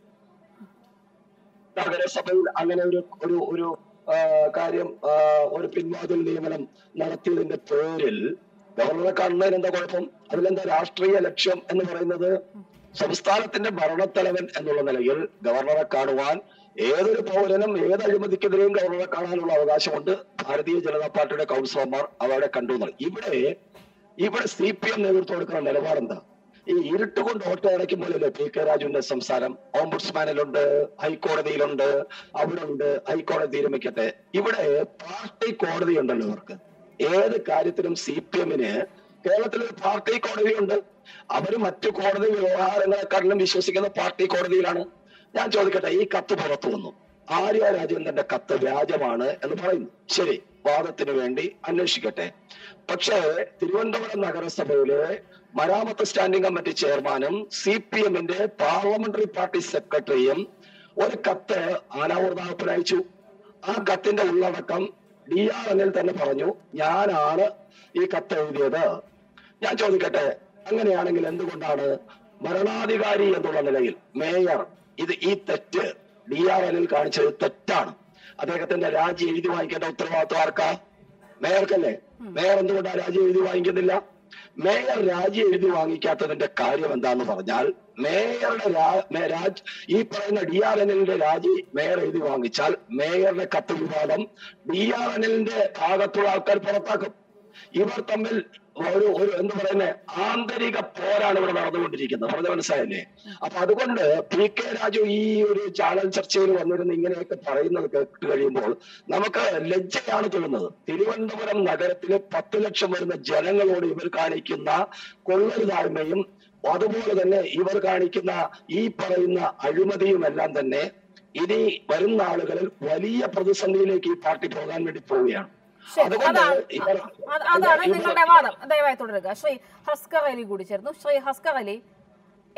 നഗരസഭയിൽ അങ്ങനെ ഒരു ഒരു ഒരു ആ, കാര്യം ആ, ഒരു പിൻവാതിൽ നിയമനം നടത്തിയതിന്റെ പേരിൽ ഗവർണറെ കാണുന്നതിന് എന്താ കുഴപ്പം അതിലെന്താ രാഷ്ട്രീയ ലക്ഷ്യം എന്ന് പറയുന്നത് സംസ്ഥാനത്തിന്റെ ഭരണത്തലവൻ എന്നുള്ള നിലയിൽ ഗവർണറെ കാണുവാൻ ഏതൊരു പൗരനും ഏത് അഴിമതിക്കെതിരെയും ഗവർണറെ കാണാനുള്ള അവകാശമുണ്ട് ഭാരതീയ ജനതാ പാർട്ടിയുടെ കൗൺസിലർമാർ അവരെ കണ്ടു എന്നുള്ളത്. ഇവിടെ ഇവിടെ സി പി എം നേതൃത്വം എടുക്കുന്ന നിലപാടെന്താ ഈ ഇരുട്ട് കൊണ്ട് ഓട്ടോ അടയ്ക്കുമ്പോഴല്ലേ പി കെ രാജുവിന്റെ സംസാരം ഓംബുഡ്സ്മാനിലുണ്ട് ഹൈക്കോടതിയിലുണ്ട് അവിടെ ഉണ്ട് ഹൈക്കോടതി തീരുമാനിക്കട്ടെ ഇവിടെ പാർട്ടി കോടതി ഉണ്ടല്ലോ ഇവർക്ക് ഏത് കാര്യത്തിലും സി പി എമ്മിന് കേരളത്തിൽ ഒരു പാർട്ടി കോടതിയുണ്ട് അവര് മറ്റു കോടതി വ്യവഹാരങ്ങളെക്കാട്ടിലും വിശ്വസിക്കുന്ന പാർട്ടി കോടതിയിലാണ് ഞാൻ ചോദിക്കട്ടെ ഈ കത്ത് പുറത്തു വന്നു ആര്യ രാജേന്ദ്രന്റെ കത്ത് വ്യാജമാണ് എന്ന് പറയുന്നു ശരി വാദത്തിന് വേണ്ടി അന്വേഷിക്കട്ടെ പക്ഷേ തിരുവനന്തപുരം നഗരസഭയിലെ മരാമത്ത് സ്റ്റാൻഡിംഗ് കമ്മിറ്റി ചെയർമാനും സി പി എമ്മിന്റെ പാർലമെന്ററി പാർട്ടി സെക്രട്ടറിയും ഒരു കത്ത് ആനാവൂർദാഹത്തിന് അയച്ചു ആ കത്തിന്റെ ഉള്ളടക്കം ഡി ആർ എന്നിൽ തന്നെ പറഞ്ഞു ഞാനാണ് ഈ കത്ത് എഴുതിയത് ഞാൻ ചോദിക്കട്ടെ അങ്ങനെയാണെങ്കിൽ എന്തുകൊണ്ടാണ് ഭരണാധികാരി എന്നുള്ള നിലയിൽ മേയർ ഇത് ഈ തെറ്റ് ഡി ആർ എല്ലിൽ കാണിച്ചത് തെറ്റാണ് അദ്ദേഹത്തിന്റെ രാജി എഴുതി വാങ്ങിക്കേണ്ട ഉത്തരവാദിത്വം ആർക്കാ മേയർക്കല്ലേ മേയർ എന്തുകൊണ്ടാണ് രാജി എഴുതി വാങ്ങിക്കുന്നില്ല മേയർ രാജി എഴുതി വാങ്ങിക്കാത്തതിന്റെ കാര്യം എന്താന്ന് പറഞ്ഞാൽ മേയറുടെ രാ- മേ- രാജ് ഈ പറയുന്ന ഡി ആർ എൻ എല്ലിന്റെ രാജി മേയർ എഴുതി വാങ്ങിച്ചാൽ മേയറുടെ കത്ത് വിവാദം ഡി ആർ എൻ എല്ലിന്റെ ഭാഗത്തുള്ള ആൾക്കാർ പുറത്താക്കും ഇവർ തമ്മിൽ ഒരു ഒരു എന്താ പറയുന്നത് ആന്തരിക പോരാണ് ഇവിടെ നടന്നുകൊണ്ടിരിക്കുന്നത് പറഞ്ഞ മനസ്സിലായല്ലേ അപ്പൊ അതുകൊണ്ട് പി കെ രാജു ഈ ഒരു ചാനൽ ചർച്ചയിൽ വന്നിരുന്ന് ഇങ്ങനെയൊക്കെ പറയുന്നത് കേട്ട് കഴിയുമ്പോൾ നമുക്ക് ലജ്ജയാണ് തോന്നുന്നത് തിരുവനന്തപുരം നഗരത്തിലെ പത്ത് ലക്ഷം വരുന്ന ജനങ്ങളോട് ഇവർ കാണിക്കുന്ന കൊള്ളരുതായ്മയും അതുപോലെ തന്നെ ഇവർ കാണിക്കുന്ന ഈ പറയുന്ന അഴിമതിയും എല്ലാം തന്നെ ഇനി വരുന്ന ആളുകളിൽ വലിയ പ്രതിസന്ധിയിലേക്ക് ഈ പാർട്ടി പോകാൻ വേണ്ടി പോവുകയാണ് ശരി അതുകൊണ്ട് അതാണ് ഇവർ അത് അതാണ് ഇവർ- നിങ്ങളുടെ വാദം ദയവായി തുടരുക ശ്രീ ഹസ്കർ അലി കൂടി ചേർന്നു ശ്രീ ഹസ്കർ അലി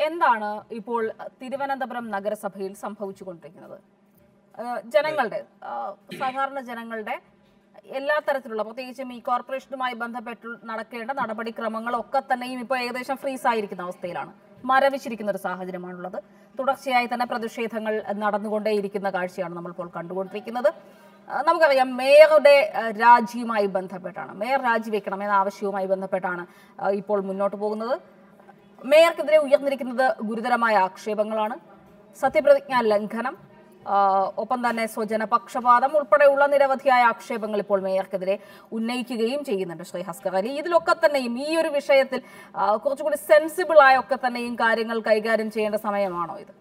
എന്താണ് ഇപ്പോൾ തിരുവനന്തപുരം നഗരസഭയിൽ സംഭവിച്ചുകൊണ്ടിരിക്കുന്നത് ഏഹ് ജനങ്ങളുടെ ആഹ് സാധാരണ ജനങ്ങളുടെ എല്ലാ തരത്തിലുള്ള പ്രത്യേകിച്ചും ഈ കോർപ്പറേഷനുമായി ബന്ധപ്പെട്ട് നടക്കേണ്ട നടപടിക്രമങ്ങളൊക്കെ തന്നെയും ഇപ്പോൾ ഏകദേശം ഫ്രീസ് ആയിരിക്കുന്ന അവസ്ഥയിലാണ് മരവിച്ചിരിക്കുന്ന ഒരു സാഹചര്യമാണുള്ളത് തുടർച്ചയായി തന്നെ പ്രതിഷേധങ്ങൾ നടന്നുകൊണ്ടേയിരിക്കുന്ന കാഴ്ചയാണ് നമ്മളിപ്പോൾ കണ്ടുകൊണ്ടിരിക്കുന്നത് ആഹ് നമുക്കറിയാം മേയറുടെ ആഹ് രാജിയുമായി ബന്ധപ്പെട്ടാണ് മേയർ രാജിവെക്കണം എന്ന ആവശ്യവുമായി ബന്ധപ്പെട്ടാണ് ആഹ് ഇപ്പോൾ മുന്നോട്ട് പോകുന്നത് മേയർക്കെതിരെ ഉയർന്നിരിക്കുന്നത് ഗുരുതരമായ ആക്ഷേപങ്ങളാണ് സത്യപ്രതിജ്ഞാ ലംഘനം ആ, ഒപ്പം തന്നെ സ്വജന പക്ഷപാതം ഉൾപ്പെടെയുള്ള നിരവധിയായ ആക്ഷേപങ്ങൾ ഇപ്പോൾ മേയർക്കെതിരെ ഉന്നയിക്കുകയും ചെയ്യുന്നുണ്ട് ശ്രീ ഹസ്കർ അലി ഇതിലൊക്കെ തന്നെയും ഈ ഒരു വിഷയത്തിൽ ആ, കുറച്ചുകൂടി സെൻസിബിൾ ആയ ഒക്കെ തന്നെയും കാര്യങ്ങൾ കൈകാര്യം ചെയ്യേണ്ട സമയമാണോ ഇത്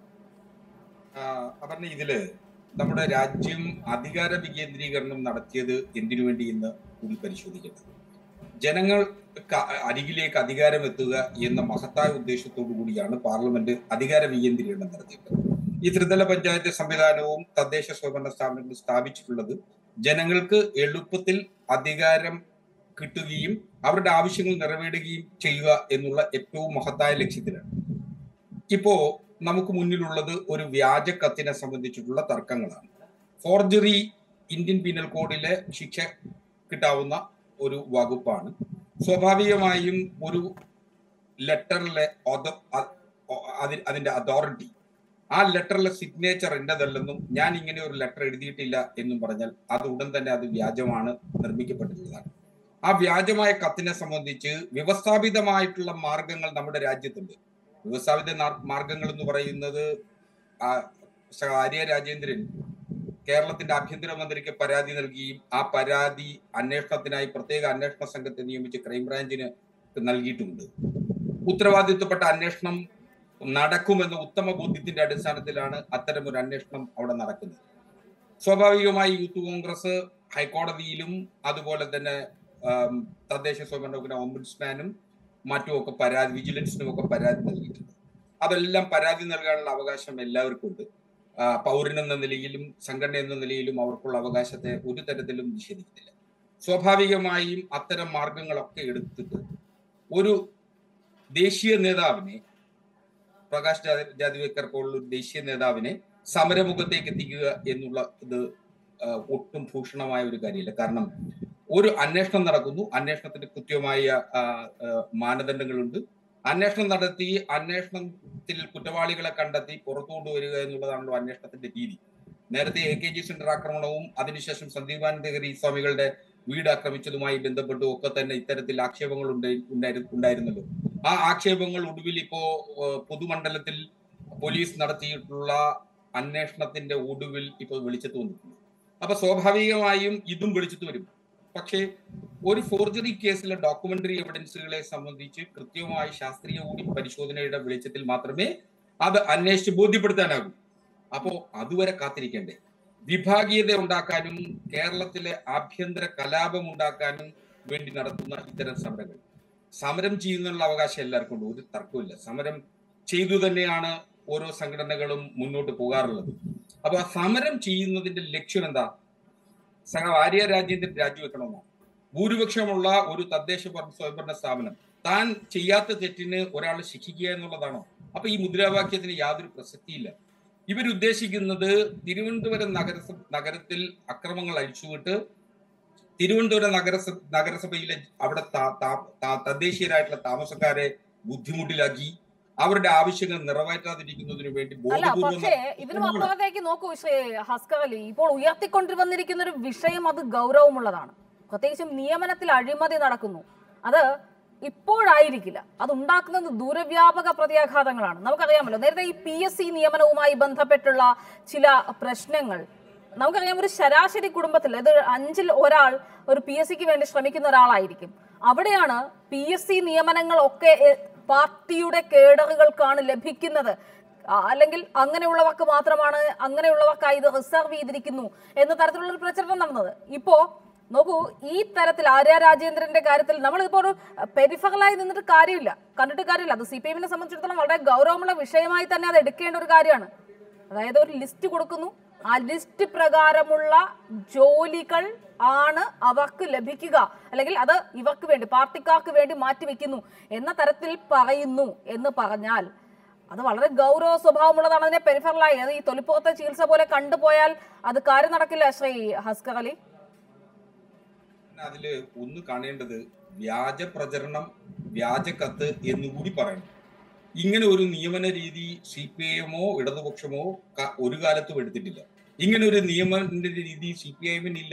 അപർണ ഇതില് നമ്മുടെ രാജ്യം അധികാര വികേന്ദ്രീകരണം നടത്തിയത് എന്തിനു വേണ്ടി എന്ന് കൂടി പരിശോധിക്കണം ജനങ്ങൾ ക- അരികിലേക്ക് അധികാരം എത്തുക എന്ന മഹത്തായ ഉദ്ദേശത്തോടു കൂടിയാണ് പാർലമെന്റ് അധികാര വികേന്ദ്രീകരണം നടത്തിയത് ഈ ത്രിതല പഞ്ചായത്ത് സംവിധാനവും തദ്ദേശ സ്വയംഭരണ സ്ഥാപനങ്ങളും സ്ഥാപിച്ചിട്ടുള്ളത് ജനങ്ങൾക്ക് എളുപ്പത്തിൽ അധികാരം കിട്ടുകയും അവരുടെ ആവശ്യങ്ങൾ നിറവേറുകയും ചെയ്യുക എന്നുള്ള ഏറ്റവും മഹത്തായ ലക്ഷ്യത്തിലാണ് ഇപ്പോ നമുക്ക് മുന്നിലുള്ളത് ഒരു വ്യാജ കത്തിനെ സംബന്ധിച്ചിട്ടുള്ള തർക്കങ്ങളാണ് ഫോർജറി ഇന്ത്യൻ പീനൽ കോഡിലെ ശിക്ഷ കിട്ടാവുന്ന ഒരു വകുപ്പാണ് സ്വാഭാവികമായും ഒരു ലെറ്ററിലെ അതിന്റെ അതോറിറ്റി ആ ലെറ്ററിലെ സിഗ്നേച്ചർ എന്റേതല്ലെന്നും ഞാൻ ഇങ്ങനെ ഒരു ലെറ്റർ എഴുതിയിട്ടില്ല എന്നും പറഞ്ഞാൽ അത് ഉടൻ തന്നെ അത് വ്യാജമാണ് നിർമ്മിക്കപ്പെട്ടിട്ടുള്ളതാണ് ആ വ്യാജമായ കത്തിനെ സംബന്ധിച്ച് വ്യവസ്ഥാപിതമായിട്ടുള്ള മാർഗങ്ങൾ നമ്മുടെ രാജ്യത്തുണ്ട് വ്യവസ്ഥാപിത നാർ- മാർഗങ്ങൾ എന്ന് പറയുന്നത് ആ സ- ആര്യ രാജേന്ദ്രൻ കേരളത്തിന്റെ ആഭ്യന്തരമന്ത്രിക്ക് പരാതി നൽകുകയും ആ പരാതി അന്വേഷണത്തിനായി പ്രത്യേക അന്വേഷണ സംഘത്തെ നിയമിച്ച് ക്രൈംബ്രാഞ്ചിന് നൽകിയിട്ടുണ്ട് ഉത്തരവാദിത്വപ്പെട്ട അന്വേഷണം നടക്കുമെന്ന ഉത്തമ ബോധ്യത്തിന്റെ അടിസ്ഥാനത്തിലാണ് അത്തരം ഒരു അന്വേഷണം അവിടെ നടക്കുന്നത് സ്വാഭാവികമായി യൂത്ത് കോൺഗ്രസ് ഹൈക്കോടതിയിലും അതുപോലെ തന്നെ ആം, തദ്ദേശ സ്വയംഭരണ വകുപ്പിന്റെ ഓംബുഡ്സ്മാനും മറ്റുമൊക്കെ പരാതി വിജിലൻസിനും ഒക്കെ പരാതി നൽകിയിട്ടുണ്ട് അതെല്ലാം പരാതി നൽകാനുള്ള അവകാശം എല്ലാവർക്കും ഉണ്ട് ആ, പൗരനെന്ന നിലയിലും സംഘടന എന്ന നിലയിലും അവർക്കുള്ള അവകാശത്തെ ഒരു തരത്തിലും നിഷേധിക്കുന്നില്ല സ്വാഭാവികമായും അത്തരം മാർഗങ്ങളൊക്കെ എടുത്തിട്ട് ഒരു ദേശീയ നേതാവിനെ പ്രകാശ് ജാ- ജാതിവേക്കർ പോലുള്ള ഒരു ദേശീയ നേതാവിനെ സമരമുഖത്തേക്ക് എത്തിക്കുക എന്നുള്ള ഇത് ആ, ഒട്ടും ഭൂഷണമായ ഒരു കാര്യമില്ല കാരണം ഒരു അന്വേഷണം നടക്കുന്നു അന്വേഷണത്തിന് കൃത്യമായ ആ, ആ, മാനദണ്ഡങ്ങളുണ്ട് അന്വേഷണം നടത്തി അന്വേഷണത്തിൽ കുറ്റവാളികളെ കണ്ടെത്തി പുറത്തു കൊണ്ടുവരിക എന്നുള്ളതാണല്ലോ അന്വേഷണത്തിന്റെ രീതി നേരത്തെ എ കെ ജി സെന്റർ ആക്രമണവും അതിനുശേഷം സന്ദീപാനന്ദഗിരി സ്വാമികളുടെ വീട് ആക്രമിച്ചതുമായി ബന്ധപ്പെട്ടും ഒക്കെ തന്നെ ഇത്തരത്തിൽ ആക്ഷേപങ്ങൾ ഉണ്ടായി- ഉണ്ടായിരു- ഉണ്ടായിരുന്നല്ലോ ആ ആക്ഷേപങ്ങൾ ഒടുവിൽ ഇപ്പോ ഏഹ്, പൊതുമണ്ഡലത്തിൽ പോലീസ് നടത്തിയിട്ടുള്ള അന്വേഷണത്തിന്റെ ഒടുവിൽ ഇപ്പോൾ വെളിച്ചത്ത് വന്നിട്ടുണ്ട് അപ്പൊ സ്വാഭാവികമായും ഇതും വെളിച്ചത്ത് വരും പക്ഷേ ഒരു ഫോർജറി കേസിലെ ഡോക്യുമെന്ററി എവിഡൻസുകളെ സംബന്ധിച്ച് കൃത്യമായി ശാസ്ത്രീയ കൂടി പരിശോധനയുടെ വെളിച്ചത്തിൽ മാത്രമേ അത് അന്വേഷിച്ച് ബോധ്യപ്പെടുത്താനാകൂ അപ്പോ അതുവരെ കാത്തിരിക്കേണ്ടേ വിഭാഗീയത ഉണ്ടാക്കാനും കേരളത്തിലെ ആഭ്യന്തര കലാപം ഉണ്ടാക്കാനും വേണ്ടി നടത്തുന്ന ഇത്തരം സമരങ്ങൾ സമരം ചെയ്യുന്നതിനുള്ള അവകാശം എല്ലാവർക്കും ഉണ്ട് ഒരു തർക്കമില്ല സമരം ചെയ്തു തന്നെയാണ് ഓരോ സംഘടനകളും മുന്നോട്ട് പോകാറുള്ളത് അപ്പൊ ആ സമരം ചെയ്യുന്നതിന്റെ ലക്ഷ്യം എന്താ സഹ ആര്യ രാജ്യത്തിന് രാജിവെക്കണമെന്നാണ് ഭൂരിപക്ഷമുള്ള ഒരു തദ്ദേശ ഭരണ സ്വയംഭരണ സ്ഥാപനം താൻ ചെയ്യാത്ത തെറ്റിന് ഒരാളെ ശിക്ഷിക്കുക എന്നുള്ളതാണോ അപ്പൊ ഈ മുദ്രാവാക്യത്തിന് യാതൊരു പ്രസക്തിയില്ല ഇവരുദ്ദേശിക്കുന്നത് തിരുവനന്തപുരം നഗരസഭ നഗരത്തിൽ അക്രമങ്ങൾ അഴിച്ചുവിട്ട് തിരുവനന്തപുരം നഗരസഭ നഗരസഭയിലെ അവിടെ താ- താ- താ- തദ്ദേശീയരായിട്ടുള്ള താമസക്കാരെ ബുദ്ധിമുട്ടിലാക്കി അവരുടെ ആവശ്യങ്ങൾ നിറവേറ്റാതിരിക്കുന്നതിന് വേണ്ടി അല്ല ബോധപൂർവം പക്ഷേ ഇതിനും അപ്പുറത്തേക്ക് നോക്കൂ ശ്രീ ഹസ്കർ അലി ഇപ്പോൾ ഉയർത്തിക്കൊണ്ടുവന്നിരിക്കുന്ന ഒരു വിഷയം അത് ഗൗരവമുള്ളതാണ് പ്രത്യേകിച്ചും നിയമനത്തിൽ അഴിമതി നടക്കുന്നു അത് ഇപ്പോഴായിരിക്കില്ല അത് ഉണ്ടാക്കുന്നത് ദൂരവ്യാപക പ്രത്യാഘാതങ്ങളാണ് നമുക്കറിയാമല്ലോ നേരത്തെ ഈ പി എസ് സി നിയമനവുമായി ബന്ധപ്പെട്ടുള്ള ചില പ്രശ്നങ്ങൾ നമുക്കറിയാം ഒരു ശരാശരി കുടുംബത്തിൽ ഇത് അഞ്ചിൽ ഒരാൾ ഒരു പി എസ് സിക്ക് വേണ്ടി ശ്രമിക്കുന്ന ഒരാളായിരിക്കും അവിടെയാണ് പി എസ് സി നിയമനങ്ങളൊക്കെ എ, പാർട്ടിയുടെ കേഡറുകൾക്കാണ് ലഭിക്കുന്നത് ആ, അല്ലെങ്കിൽ അങ്ങനെയുള്ളവർക്ക് മാത്രമാണ് അങ്ങനെയുള്ളവർക്കായി ഇത് റിസർവ് ചെയ്തിരിക്കുന്നു എന്ന തരത്തിലുള്ള ഒരു പ്രചരണം നടന്നത് ഇപ്പോ നോക്കൂ ഈ തരത്തിൽ ആര്യ രാജേന്ദ്രന്റെ കാര്യത്തിൽ നമ്മളിപ്പോ ഒരു പെരിഫറലായി നിന്നിട്ട് കാര്യമില്ല കണ്ടിട്ട് കാര്യമില്ല അത് സി പി എമ്മിനെ സംബന്ധിച്ചിടത്തോളം വളരെ ഗൗരവമുള്ള വിഷയമായി തന്നെ അത് എടുക്കേണ്ട ഒരു കാര്യമാണ് അതായത് ഒരു ലിസ്റ്റ് കൊടുക്കുന്നു ആ ലിസ്റ്റ് പ്രകാരമുള്ള ജോലികൾ ആണ് അവർക്ക് ലഭിക്കുക അല്ലെങ്കിൽ അത് ഇവർക്ക് വേണ്ടി പാർട്ടിക്കാർക്ക് വേണ്ടി മാറ്റിവെക്കുന്നു എന്ന തരത്തിൽ പറയുന്നു എന്ന് പറഞ്ഞാൽ അത് വളരെ ഗൗരവ സ്വഭാവമുള്ളതാണ് അതിനെ പെരിഫറലായി അത് ഈ തൊലിപ്പുറത്തെ ചികിത്സ പോലെ കണ്ടുപോയാൽ അത് കാര്യം നടക്കില്ല ശ്രീ ഹസ്കർ അലി അതില് ഒന്ന് കാണേണ്ടത് വ്യാജ പ്രചരണം വ്യാജ കത്ത് എന്നുകൂടി പറയണം ഇങ്ങനെ ഒരു നിയമന രീതി സി പി ഐ എമ്മോ ഇടതുപക്ഷമോ ക- ഒരു കാലത്തും എടുത്തിട്ടില്ല ഇങ്ങനെ ഒരു നിയമന രീതി സി പി ഐ എമ്മിനില്ല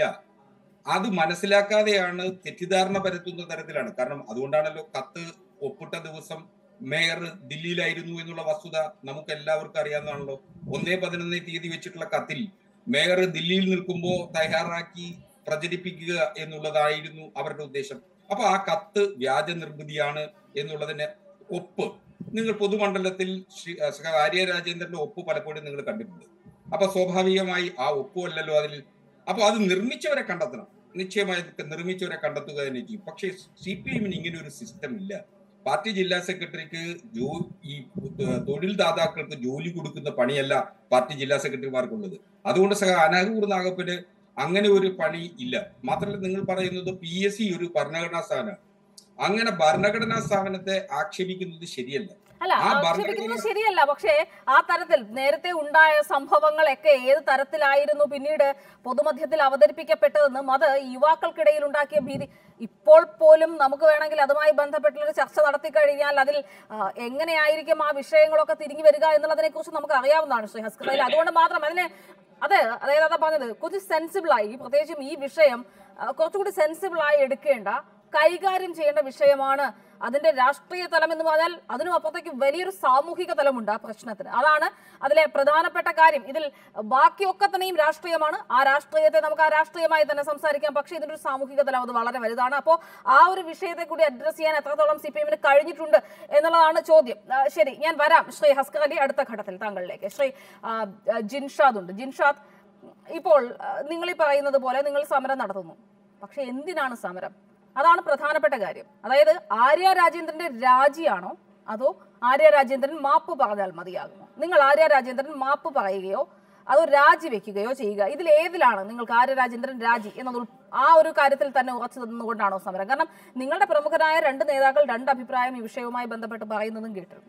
അത് മനസ്സിലാക്കാതെയാണ് തെറ്റിദ്ധാരണ പരത്തുന്ന തരത്തിലാണ് കാരണം അതുകൊണ്ടാണല്ലോ കത്ത് ഒപ്പിട്ട ദിവസം മേയർ ദില്ലിയിലായിരുന്നു എന്നുള്ള വസ്തുത നമുക്ക് എല്ലാവർക്കും അറിയാവുന്നതാണല്ലോ ഒന്നേ പതിനൊന്നേ തീയതി വെച്ചിട്ടുള്ള കത്തിൽ മേയർ ദില്ലിയിൽ നിൽക്കുമ്പോൾ തയ്യാറാക്കി പ്രചരിപ്പിക്കുക എന്നുള്ളതായിരുന്നു അവരുടെ ഉദ്ദേശം അപ്പൊ ആ കത്ത് വ്യാജ നിർമ്മിതിയാണ് എന്നുള്ളതിന് ഒപ്പ് നിങ്ങൾ പൊതുമണ്ഡലത്തിൽ ശ്രീ ശ്രീ ആര്യ രാജേന്ദ്രന്റെ ഒപ്പ് പലപ്പോഴും നിങ്ങൾ കണ്ടിട്ടുണ്ട് അപ്പൊ സ്വാഭാവികമായി ആ ഒപ്പുമല്ലല്ലോ അതിൽ അപ്പൊ അത് നിർമ്മിച്ചവരെ കണ്ടെത്തണം നിശ്ചയമായി നിർമ്മിച്ചവരെ കണ്ടെത്തുക തന്നെ ചെയ്യും പക്ഷേ സി പി എമ്മിന് ഇങ്ങനെ ഒരു സിസ്റ്റം ഇല്ല പാർട്ടി ജില്ലാ സെക്രട്ടറിക്ക് ജോ ഈ ഏഹ്, തൊഴിൽ ദാതാക്കൾക്ക് ജോലി കൊടുക്കുന്ന പണിയല്ല പാർട്ടി ജില്ലാ സെക്രട്ടറിമാർക്കുള്ളത് അതുകൊണ്ട് സഹ അനാകൂർ നാഗപ്പന് അങ്ങനെ ഒരു പണി ഇല്ല മാത്രമല്ല നിങ്ങൾ പറയുന്നത് പി എസ് സി ഒരു ഭരണഘടനാ സ്ഥാനമാണ് അങ്ങനെ ഭരണഘടനാ സ്ഥാപനത്തെ ആക്ഷേപിക്കുന്നത് ശരിയല്ല അല്ല ആ ആക്ഷേപിക്കുന്നത് ഭരണഘടന- ശരിയല്ല പക്ഷേ ആ തരത്തിൽ നേരത്തെ ഉണ്ടായ സംഭവങ്ങളൊക്കെ ഏത് തരത്തിലായിരുന്നു പിന്നീട് പൊതുമധ്യത്തിൽ അവതരിപ്പിക്കപ്പെട്ടതെന്നും അത് യുവാക്കൾക്കിടയിൽ ഉണ്ടാക്കിയ ഭീതി ഇപ്പോൾ പോലും നമുക്ക് വേണമെങ്കിൽ അതുമായി ബന്ധപ്പെട്ടുള്ള ഒരു ചർച്ച നടത്തി കഴിഞ്ഞാൽ അതിൽ ആ, എങ്ങനെയായിരിക്കും ആ വിഷയങ്ങളൊക്കെ തിരിഞ്ഞു വരിക എന്നുള്ളതിനെ കുറിച്ച് നമുക്ക് അറിയാവുന്നതാണ് ശ്രീ ഹസ്കറയിൽ അതുകൊണ്ട് മാത്രം അതിനെ അതെ അതായത് അതാ പറഞ്ഞത് കുറച്ച് സെൻസിബിളായി പ്രത്യേകിച്ചും ഈ വിഷയം ആ, കുറച്ചുകൂടി സെൻസിബിളായി എടുക്കേണ്ട കൈകാര്യം ചെയ്യേണ്ട വിഷയമാണ് അതിന്റെ രാഷ്ട്രീയ തലം എന്ന് പറഞ്ഞാൽ അതിനും അപ്പുറത്തേക്ക് വലിയൊരു സാമൂഹിക തലമുണ്ട് ആ പ്രശ്നത്തിന് അതാണ് അതിലെ പ്രധാനപ്പെട്ട കാര്യം ഇതിൽ ബാക്കിയൊക്കെ തന്നെയും രാഷ്ട്രീയമാണ് ആ രാഷ്ട്രീയത്തെ നമുക്ക് ആ രാഷ്ട്രീയമായി തന്നെ സംസാരിക്കാം പക്ഷേ ഇതിന്റെ ഒരു സാമൂഹിക തലം അത് വളരെ വലുതാണ് അപ്പോൾ ആ ഒരു വിഷയത്തെ കൂടി അഡ്രസ് ചെയ്യാൻ എത്രത്തോളം സി പി എമ്മിന് കഴിഞ്ഞിട്ടുണ്ട് എന്നുള്ളതാണ് ചോദ്യം ആ, ശരി ഞാൻ വരാം ശ്രീ ഹസ്കർ അലി അടുത്ത ഘട്ടത്തിൽ താങ്കളിലേക്ക് ശ്രീ ആ, ആ, ജിൻഷാദ് ഉണ്ട് ജിൻഷാദ് ഇപ്പോൾ ആ, നിങ്ങൾ ഈ പറയുന്നത് പോലെ നിങ്ങൾ സമരം നടത്തുന്നു പക്ഷെ എന്തിനാണ് സമരം അതാണ് പ്രധാനപ്പെട്ട കാര്യം അതായത് ആര്യ രാജേന്ദ്രന്റെ രാജിയാണോ അതോ ആര്യ രാജേന്ദ്രൻ മാപ്പ് പറഞ്ഞാൽ മതിയാകുമോ നിങ്ങൾ ആര്യ രാജേന്ദ്രൻ മാപ്പ് പറയുകയോ അതോ രാജിവെക്കുകയോ ചെയ്യുക ഇതിൽ ഏതിലാണ് നിങ്ങൾക്ക് ആര്യ രാജേന്ദ്രൻ രാജി എന്നത് ഉൾ- ആ ഒരു കാര്യത്തിൽ തന്നെ ഉറച്ചു നിന്നുകൊണ്ടാണോ സമരം കാരണം നിങ്ങളുടെ പ്രമുഖരായ രണ്ട് നേതാക്കൾ രണ്ട് അഭിപ്രായം ഈ വിഷയവുമായി ബന്ധപ്പെട്ട് പറയുന്നതും കേട്ടിരുന്നു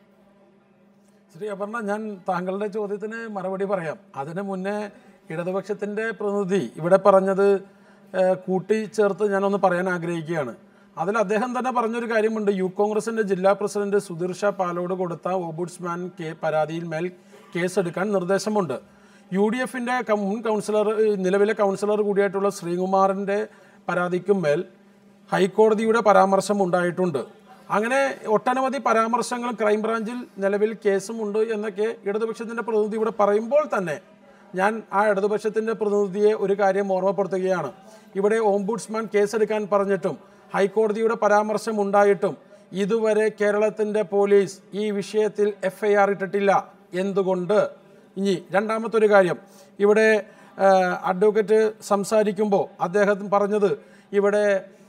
ശ്രീ അപർണ ഞാൻ താങ്കളുടെ ചോദ്യത്തിന് മറുപടി പറയാം അതിന് മുന്നേ ഇടതുപക്ഷത്തിൻ്റെ പ്രതിനിധി ഇവിടെ പറഞ്ഞത് ഏഹ്, കൂട്ടിച്ചേർത്ത് ഞാനൊന്ന് പറയാൻ ആഗ്രഹിക്കുകയാണ് അതിൽ അദ്ദേഹം തന്നെ പറഞ്ഞൊരു കാര്യമുണ്ട് യൂത്ത് കോൺഗ്രസിൻ്റെ ജില്ലാ പ്രസിഡന്റ് സുധീർ ഷാ പാലോട് കൊടുത്ത ഓബുഡ്സ്മാൻ കെ പരാതിയിൽ മേൽ കേസെടുക്കാൻ നിർദ്ദേശമുണ്ട് യു ഡി എഫിൻ്റെ മുൻ കൗൺസിലർ ഏഹ്, നിലവിലെ കൗൺസിലർ കൂടിയായിട്ടുള്ള ശ്രീകുമാറിൻ്റെ പരാതിക്കും മേൽ ഹൈക്കോടതിയുടെ പരാമർശം ഉണ്ടായിട്ടുണ്ട് അങ്ങനെ ഒട്ടനവധി പരാമർശങ്ങളും ക്രൈംബ്രാഞ്ചിൽ നിലവിൽ കേസും ഉണ്ട് എന്നൊക്കെ ഇടതുപക്ഷത്തിൻ്റെ പ്രതിനിധി ഇവിടെ പറയുമ്പോൾ തന്നെ ഞാൻ ആ ഇടതുപക്ഷത്തിൻ്റെ പ്രതിനിധിയെ ഒരു കാര്യം ഓർമ്മപ്പെടുത്തുകയാണ് ഇവിടെ ഓംബുഡ്സ്മാൻ കേസെടുക്കാൻ പറഞ്ഞിട്ടും ഹൈക്കോടതിയുടെ പരാമർശം ഉണ്ടായിട്ടും ഇതുവരെ കേരളത്തിൻ്റെ പോലീസ് ഈ വിഷയത്തിൽ എഫ് ഐ ആർ ഇട്ടിട്ടില്ല എന്തുകൊണ്ട് ഇനി രണ്ടാമത്തെ ഒരു കാര്യം ഇവിടെ ആ, അഡ്വക്കേറ്റ് സംസാരിക്കുമ്പോൾ അദ്ദേഹം പറഞ്ഞത് ഇവിടെ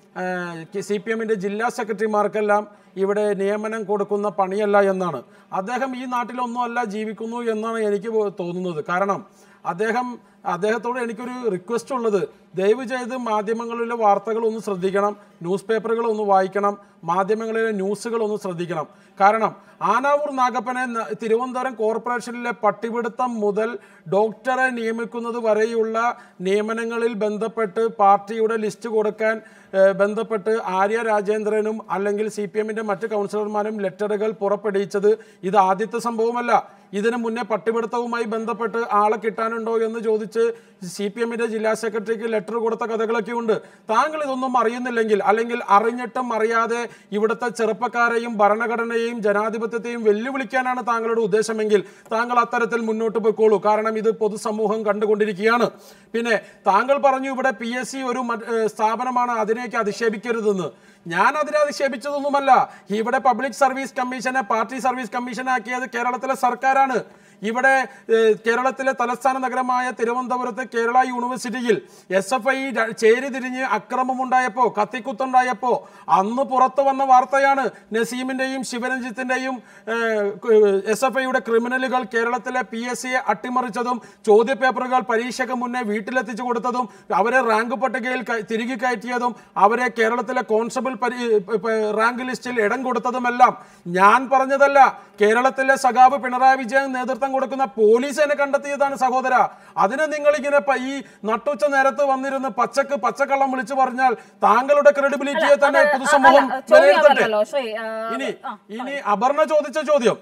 സി പി എമ്മിൻ്റെ ജില്ലാ സെക്രട്ടറിമാർക്കെല്ലാം ഇവിടെ നിയമനം കൊടുക്കുന്ന പണിയല്ല എന്നാണ് അദ്ദേഹം ഈ നാട്ടിലൊന്നുമല്ല ജീവിക്കുന്നു എന്നാണ് എനിക്ക് തോന്നുന്നത് കാരണം അദ്ദേഹം അദ്ദേഹത്തോട് എനിക്കൊരു റിക്വസ്റ്റ് ഉള്ളത് ദയവ് ചെയ്ത് മാധ്യമങ്ങളിലെ വാർത്തകൾ ഒന്ന് ശ്രദ്ധിക്കണം ന്യൂസ് പേപ്പറുകൾ ഒന്ന് വായിക്കണം മാധ്യമങ്ങളിലെ ന്യൂസുകൾ ഒന്ന് ശ്രദ്ധിക്കണം കാരണം ആനാവൂർ നാഗപ്പനെ ന- തിരുവനന്തപുരം കോർപ്പറേഷനിലെ പട്ടിപിടുത്തം മുതൽ ഡോക്ടറെ നിയമിക്കുന്നത് വരെയുള്ള നിയമനങ്ങളിൽ ബന്ധപ്പെട്ട് പാർട്ടിയുടെ ലിസ്റ്റ് കൊടുക്കാൻ ഏഹ്, ബന്ധപ്പെട്ട് ആര്യ രാജേന്ദ്രനും അല്ലെങ്കിൽ സി പി എമ്മിൻ്റെ മറ്റ് കൗൺസിലർമാരും ലെറ്ററുകൾ പുറപ്പെടുവിച്ചത് ഇത് ആദ്യത്തെ സംഭവമല്ല ഇതിനു മുന്നേ പട്ടിപിടുത്തവുമായി ബന്ധപ്പെട്ട് ആളെ കിട്ടാനുണ്ടോ എന്ന് ചോദിച്ച് സി പി എമ്മിൻ്റെ ജില്ലാ സെക്രട്ടറിക്ക് ലെറ്റർ കൊടുത്ത കഥകളൊക്കെ ഉണ്ട് താങ്കൾ ഇതൊന്നും അറിയുന്നില്ലെങ്കിൽ അല്ലെങ്കിൽ അറിഞ്ഞിട്ടും അറിയാതെ ഇവിടുത്തെ ചെറുപ്പക്കാരെയും ഭരണഘടനയെയും ജനാധിപത്യത്തെയും വെല്ലുവിളിക്കാനാണ് താങ്കളുടെ ഉദ്ദേശമെങ്കിൽ താങ്കൾ അത്തരത്തിൽ മുന്നോട്ട് പോയിക്കോളൂ കാരണം ഇത് പൊതുസമൂഹം കണ്ടുകൊണ്ടിരിക്കുകയാണ് പിന്നെ താങ്കൾ പറഞ്ഞു ഇവിടെ പി എസ് സി ഒരു മറ്റ്- ഏഹ് സ്ഥാപനമാണ് അതിനെയൊക്കെ അധിക്ഷേപിക്കരുതെന്ന് ഞാൻ അതിനെ അധിക്ഷേപിച്ചതൊന്നുമല്ല ഇവിടെ പബ്ലിക് സർവീസ് കമ്മീഷനെ പാർട്ടി സർവീസ് കമ്മീഷനാക്കിയത് കേരളത്തിലെ സർക്കാരാണ് ഇവിടെ ഏഹ്, കേരളത്തിലെ തലസ്ഥാന നഗരമായ തിരുവനന്തപുരത്തെ കേരള യൂണിവേഴ്സിറ്റിയിൽ എസ് എഫ് ഐ ചേരി തിരിഞ്ഞ് അക്രമമുണ്ടായപ്പോൾ കത്തിക്കുത്തുണ്ടായപ്പോൾ അന്ന് പുറത്തു വന്ന വാർത്തയാണ് നസീമിൻ്റെയും ശിവരഞ്ജിത്തിൻ്റെയും എസ് എഫ് ഐയുടെ ക്രിമിനലുകൾ കേരളത്തിലെ പി എസ് സിയെ അട്ടിമറിച്ചതും ചോദ്യപേപ്പറുകൾ പരീക്ഷയ്ക്ക് മുന്നേ വീട്ടിലെത്തിച്ചു കൊടുത്തതും അവരെ റാങ്ക് പട്ടികയിൽ ക- തിരികെ കയറ്റിയതും അവരെ കേരളത്തിലെ കോൺസ്റ്റബിൾ പരി- പ- പ- റാങ്ക് ലിസ്റ്റിൽ ഇടം കൊടുത്തതുമെല്ലാം ഞാൻ പറഞ്ഞതല്ല കേരളത്തിലെ സഖാവ് പിണറായി വിജയൻ നേതൃത്വം കൊടുക്കുന്ന പോലീസ് എന്നെ കണ്ടെത്തിയതാണ് സഹോദര അതിന് നിങ്ങൾ ഇങ്ങനെ പ- ഈ നട്ടുച്ച നേരത്ത് വന്നിരുന്ന് പച്ചക്ക് പച്ചക്കള്ളം വിളിച്ചു പറഞ്ഞാൽ താങ്കളുടെ ക്രെഡിബിലിറ്റിയെ തന്നെ അത് പൊതുസമൂഹം അല്ല, ചോദ്യം വിലയിരുത്തട്ടെ അതല്ലല്ലോ, ശ്രീ, ആ, ഇനി ആ, ഇനി അപർണ ചോദിച്ച ചോദ്യം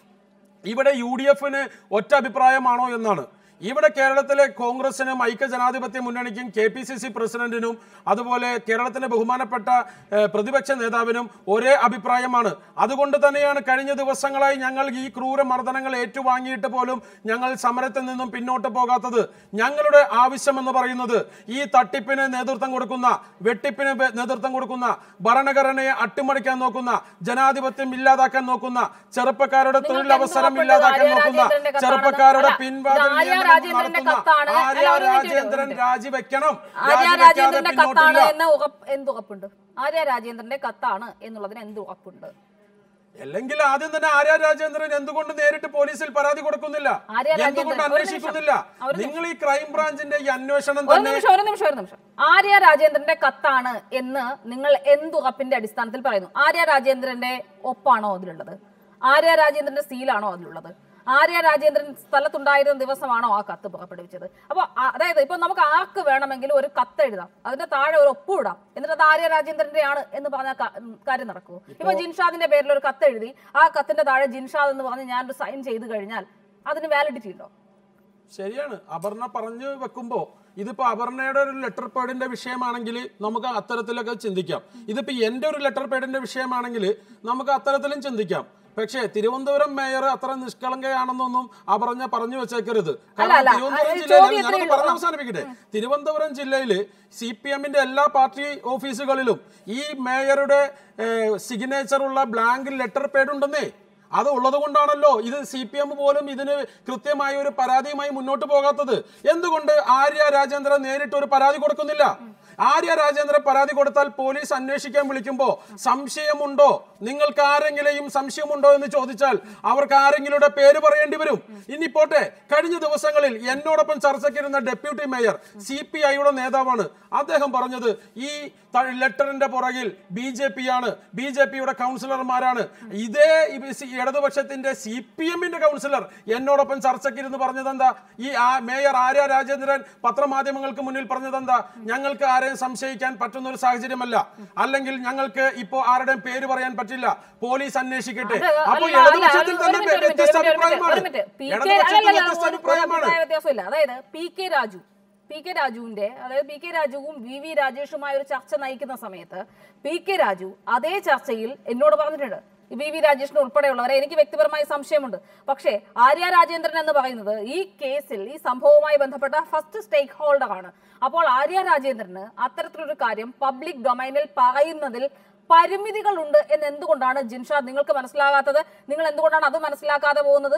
ഇവിടെ യു ഡി എഫിന് ഒറ്റ അഭിപ്രായമാണോ എന്നാണ് ഇവിടെ കേരളത്തിലെ കോൺഗ്രസിനും ഐക്യ ജനാധിപത്യ മുന്നണിക്കും കെ പി സി സി പ്രസിഡന്റിനും അതുപോലെ കേരളത്തിലെ ബഹുമാനപ്പെട്ട ഏഹ്, പ്രതിപക്ഷ നേതാവിനും ഒരേ അഭിപ്രായമാണ് അതുകൊണ്ട് തന്നെയാണ് കഴിഞ്ഞ ദിവസങ്ങളായി ഞങ്ങൾ ഈ ക്രൂര മർദ്ദനങ്ങൾ ഏറ്റുവാങ്ങിയിട്ട് പോലും ഞങ്ങൾ സമരത്തിൽ നിന്നും പിന്നോട്ട് പോകാത്തത് ഞങ്ങളുടെ ആവശ്യം എന്ന് പറയുന്നത് ഈ തട്ടിപ്പിന് നേതൃത്വം കൊടുക്കുന്ന വെട്ടിപ്പിന് ബെ- നേതൃത്വം കൊടുക്കുന്ന ഭരണഘടനയെ അട്ടിമറിക്കാൻ നോക്കുന്ന ജനാധിപത്യം ഇല്ലാതാക്കാൻ നോക്കുന്ന ചെറുപ്പക്കാരുടെ നിങ്ങൾക്ക് തൊഴിലവസരം എന്ത് ഇല്ലാതാക്കാൻ ആര്യ നോക്കുന്ന രാജേന്ദ്രന്റെ കത്താണെന്ന് ചെറുപ്പക്കാരുടെ അല്ല, പിൻവാതിൽ ഇത് ആര്യ നിയമനം രാജേന്ദ്രന്റെ നടത്തുന്ന കത്താണ്. അല്ല, ആര്യ ഒരു മിനിറ്റ്, ഒരു രാജേന്ദ്രൻ മിനിറ്റ്. രാജിവെക്കണം ആര്യ രാജിവെക്കാതെ രാജേന്ദ്രന്റെ കത്താണ് പിന്നോട്ടില്ല എന്ന് ഉറപ്പ് എന്ത് ഉറപ്പുണ്ട് ആര്യ രാജേന്ദ്രന്റെ കത്താണ് എന്നുള്ളതിന് എന്ത് ഉറപ്പുണ്ട് അല്ലെങ്കിൽ ആദ്യം തന്നെ ആര്യ രാജേന്ദ്രൻ എന്തുകൊണ്ട് നേരിട്ട് പോലീസിൽ പരാതി കൊടുക്കുന്നില്ല ആര്യ രാജേന്ദ്രൻ, എന്തുകൊണ്ട് ഒരു നിമിഷം. അന്വേഷിക്കുന്നില്ല ഒരു നിങ്ങൾ ഈ ക്രൈം ബ്രാഞ്ചിന്റെ ഈ അന്വേഷണം ഒരു തന്നെ നിമിഷം ഒരു നിമിഷം ഒരു നിമിഷം ആര്യ രാജേന്ദ്രന്റെ കത്താണ് എന്ന് നിങ്ങൾ എന്ത് ഉറപ്പിന്റെ അടിസ്ഥാനത്തിൽ പറയുന്നു ആര്യ രാജേന്ദ്രന്റെ ഒപ്പാണോ അതിലുള്ളത് ആര്യ രാജേന്ദ്രന്റെ സീലാണോ അതിലുള്ളത് ആര്യ രാജേന്ദ്രൻ സ്ഥലത്തുണ്ടായിരുന്ന ദിവസമാണോ ആ കത്ത് പുറപ്പെടുവിച്ചത് അപ്പൊ ആ- അതായത് ഇപ്പൊ നമുക്ക് ആർക്ക് വേണമെങ്കിലും ഒരു കത്ത് എഴുതാം അതിന്റെ താഴെ ഒരു ഒപ്പ് ഇടാം എന്നിട്ട് അത് ആര്യ രാജേന്ദ്രന്റെ ആണ് എന്ന് പറഞ്ഞ കാര്യം നടക്കൂ ഇപ്പൊ ജിൻഷാദിന്റെ പേരിൽ ഒരു കത്ത് എഴുതി ആ കത്തിന്റെ താഴെ ജിൻഷാദ് എന്ന് പറഞ്ഞ് ഞാനൊരു സൈൻ ചെയ്ത് കഴിഞ്ഞാൽ അതിന് വാലിഡിറ്റി ഉണ്ടോ ശരിയാണ് അപർണ പറഞ്ഞു വെക്കുമ്പോ ഇതിപ്പോ അപർണയുടെ ഒരു ലെറ്റർ പേഡിന്റെ വിഷയമാണെങ്കിൽ നമുക്ക് അത്തരത്തിലൊക്കെ ചിന്തിക്കാം ഇതിപ്പോ എന്റെ ഒരു ലെറ്റർ പേഡിന്റെ വിഷയമാണെങ്കിൽ നമുക്ക് അത്തരത്തിലും ചിന്തിക്കാം പക്ഷേ തിരുവനന്തപുരം മേയർ അത്ര നിഷ്കളങ്കയാണെന്നൊന്നും അപർണ പറഞ്ഞു വെച്ചേക്കരുത് കാരണം അല്ല. തിരുവനന്തപുരം അത് ജില്ലയിൽ ചോദ്യം ഞാനത് ഇത്രയേ പറഞ്ഞ് ഉള്ളൂ. അവസാനിപ്പിക്കട്ടെ തിരുവനന്തപുരം ജില്ലയിൽ സി പി എമ്മിന്റെ എല്ലാ പാർട്ടി ഓഫീസുകളിലും ഈ മേയറുടെ സിഗ്നേച്ചർ ഉള്ള ബ്ലാങ്ക് ലെറ്റർ പേഡ് ഉണ്ടെന്നേ അത് ഉള്ളത് കൊണ്ടാണല്ലോ ഇത് സി പി എം പോലും ഇതിന് കൃത്യമായ ഒരു പരാതിയുമായി മുന്നോട്ട് പോകാത്തത് എന്തുകൊണ്ട് ആര്യ രാജേന്ദ്രൻ നേരിട്ട് ഒരു പരാതി കൊടുക്കുന്നില്ല ആര്യ രാജേന്ദ്രൻ പരാതി കൊടുത്താൽ പോലീസ് അന്വേഷിക്കാൻ വിളിക്കുമ്പോൾ സംശയമുണ്ടോ നിങ്ങൾക്ക് ആരെങ്കിലും സംശയമുണ്ടോ എന്ന് ചോദിച്ചാൽ അവർക്ക് ആരെങ്കിലുടെ പേര് പറയേണ്ടി വരും ഇനി പോട്ടെ കഴിഞ്ഞ ദിവസങ്ങളിൽ എന്നോടൊപ്പം ചർച്ചയ്ക്കിരുന്ന ഡെപ്യൂട്ടി മേയർ സി പി ഐയുടെ നേതാവാണ് അദ്ദേഹം പറഞ്ഞത് ഈ ത- ലെറ്ററിന്റെ പുറകിൽ ബി ജെ പി ആണ് ബി ജെ പിയുടെ കൗൺസിലർമാരാണ് ഇതേ ഈ സി- ഇടതുപക്ഷത്തിന്റെ സി പി എമ്മിന്റെ കൗൺസിലർ എന്നോടൊപ്പം ചർച്ചയ്ക്കിരുന്ന് പറഞ്ഞതെന്താ ഈ ആ മേയർ ആര്യ രാജേന്ദ്രൻ പത്രമാധ്യമങ്ങൾക്ക് മുന്നിൽ പറഞ്ഞതെന്താ ഞങ്ങൾക്ക് ആരെയും സംശയിക്കാൻ പറ്റുന്ന ഒരു സാഹചര്യമല്ല അല്ലെങ്കിൽ ഞങ്ങൾക്ക് ഇപ്പോ ആരുടെയും പേര് പറയാൻ പറ്റില്ല പോലീസ് അന്വേഷിക്കട്ടെ അത് അപ്പോൾ അല്ല, അല്ല, ഇടതുപക്ഷത്തിൽ ഒരു തന്നെ മിനിറ്റ്, ഒരു മിനിറ്റ്, വ്യത്യസ്ത ഒരു മിനിറ്റ്, ഒരു അഭിപ്രായമാണ് മിനിറ്റ്. പി കെ- ഇടതുപക്ഷത്തിൽ അല്ലല്ല, വ്യത്യസ്ത ഒരു- ഒരു അഭിപ്രായമാണ് അഭിപ്രായ വ്യത്യാസമില്ല അതായത് P K Raju P K രാജുവിന്റെ അതായത് പി കെ രാജുവും വി വി രാജേഷുമായ ഒരു ചർച്ച നയിക്കുന്ന സമയത്ത് പി കെ രാജു അതേ ചർച്ചയിൽ എന്നോട് പറഞ്ഞിട്ടുണ്ട് ഈ വി വി രാജേഷിന് ഉൾപ്പെടെയുള്ളവരെ എനിക്ക് വ്യക്തിപരമായി സംശയമുണ്ട് പക്ഷേ ആര്യ രാജേന്ദ്രൻ എന്ന് പറയുന്നത് ഈ കേസിൽ ഈ സംഭവവുമായി ബന്ധപ്പെട്ട ഫസ്റ്റ് സ്റ്റേക്ക് ഹോൾഡർ ആണ് അപ്പോൾ ആര്യ രാജേന്ദ്രന് അത്തരത്തിലൊരു കാര്യം പബ്ലിക് ഡൊമൈനിൽ പറയുന്നതിൽ പരിമിതികളുണ്ട് എന്ന് എന്തുകൊണ്ടാണ് ജിൻഷാദ് നിങ്ങൾക്ക് മനസ്സിലാകാത്തത് നിങ്ങൾ എന്തുകൊണ്ടാണ് അത് മനസ്സിലാക്കാതെ പോകുന്നത്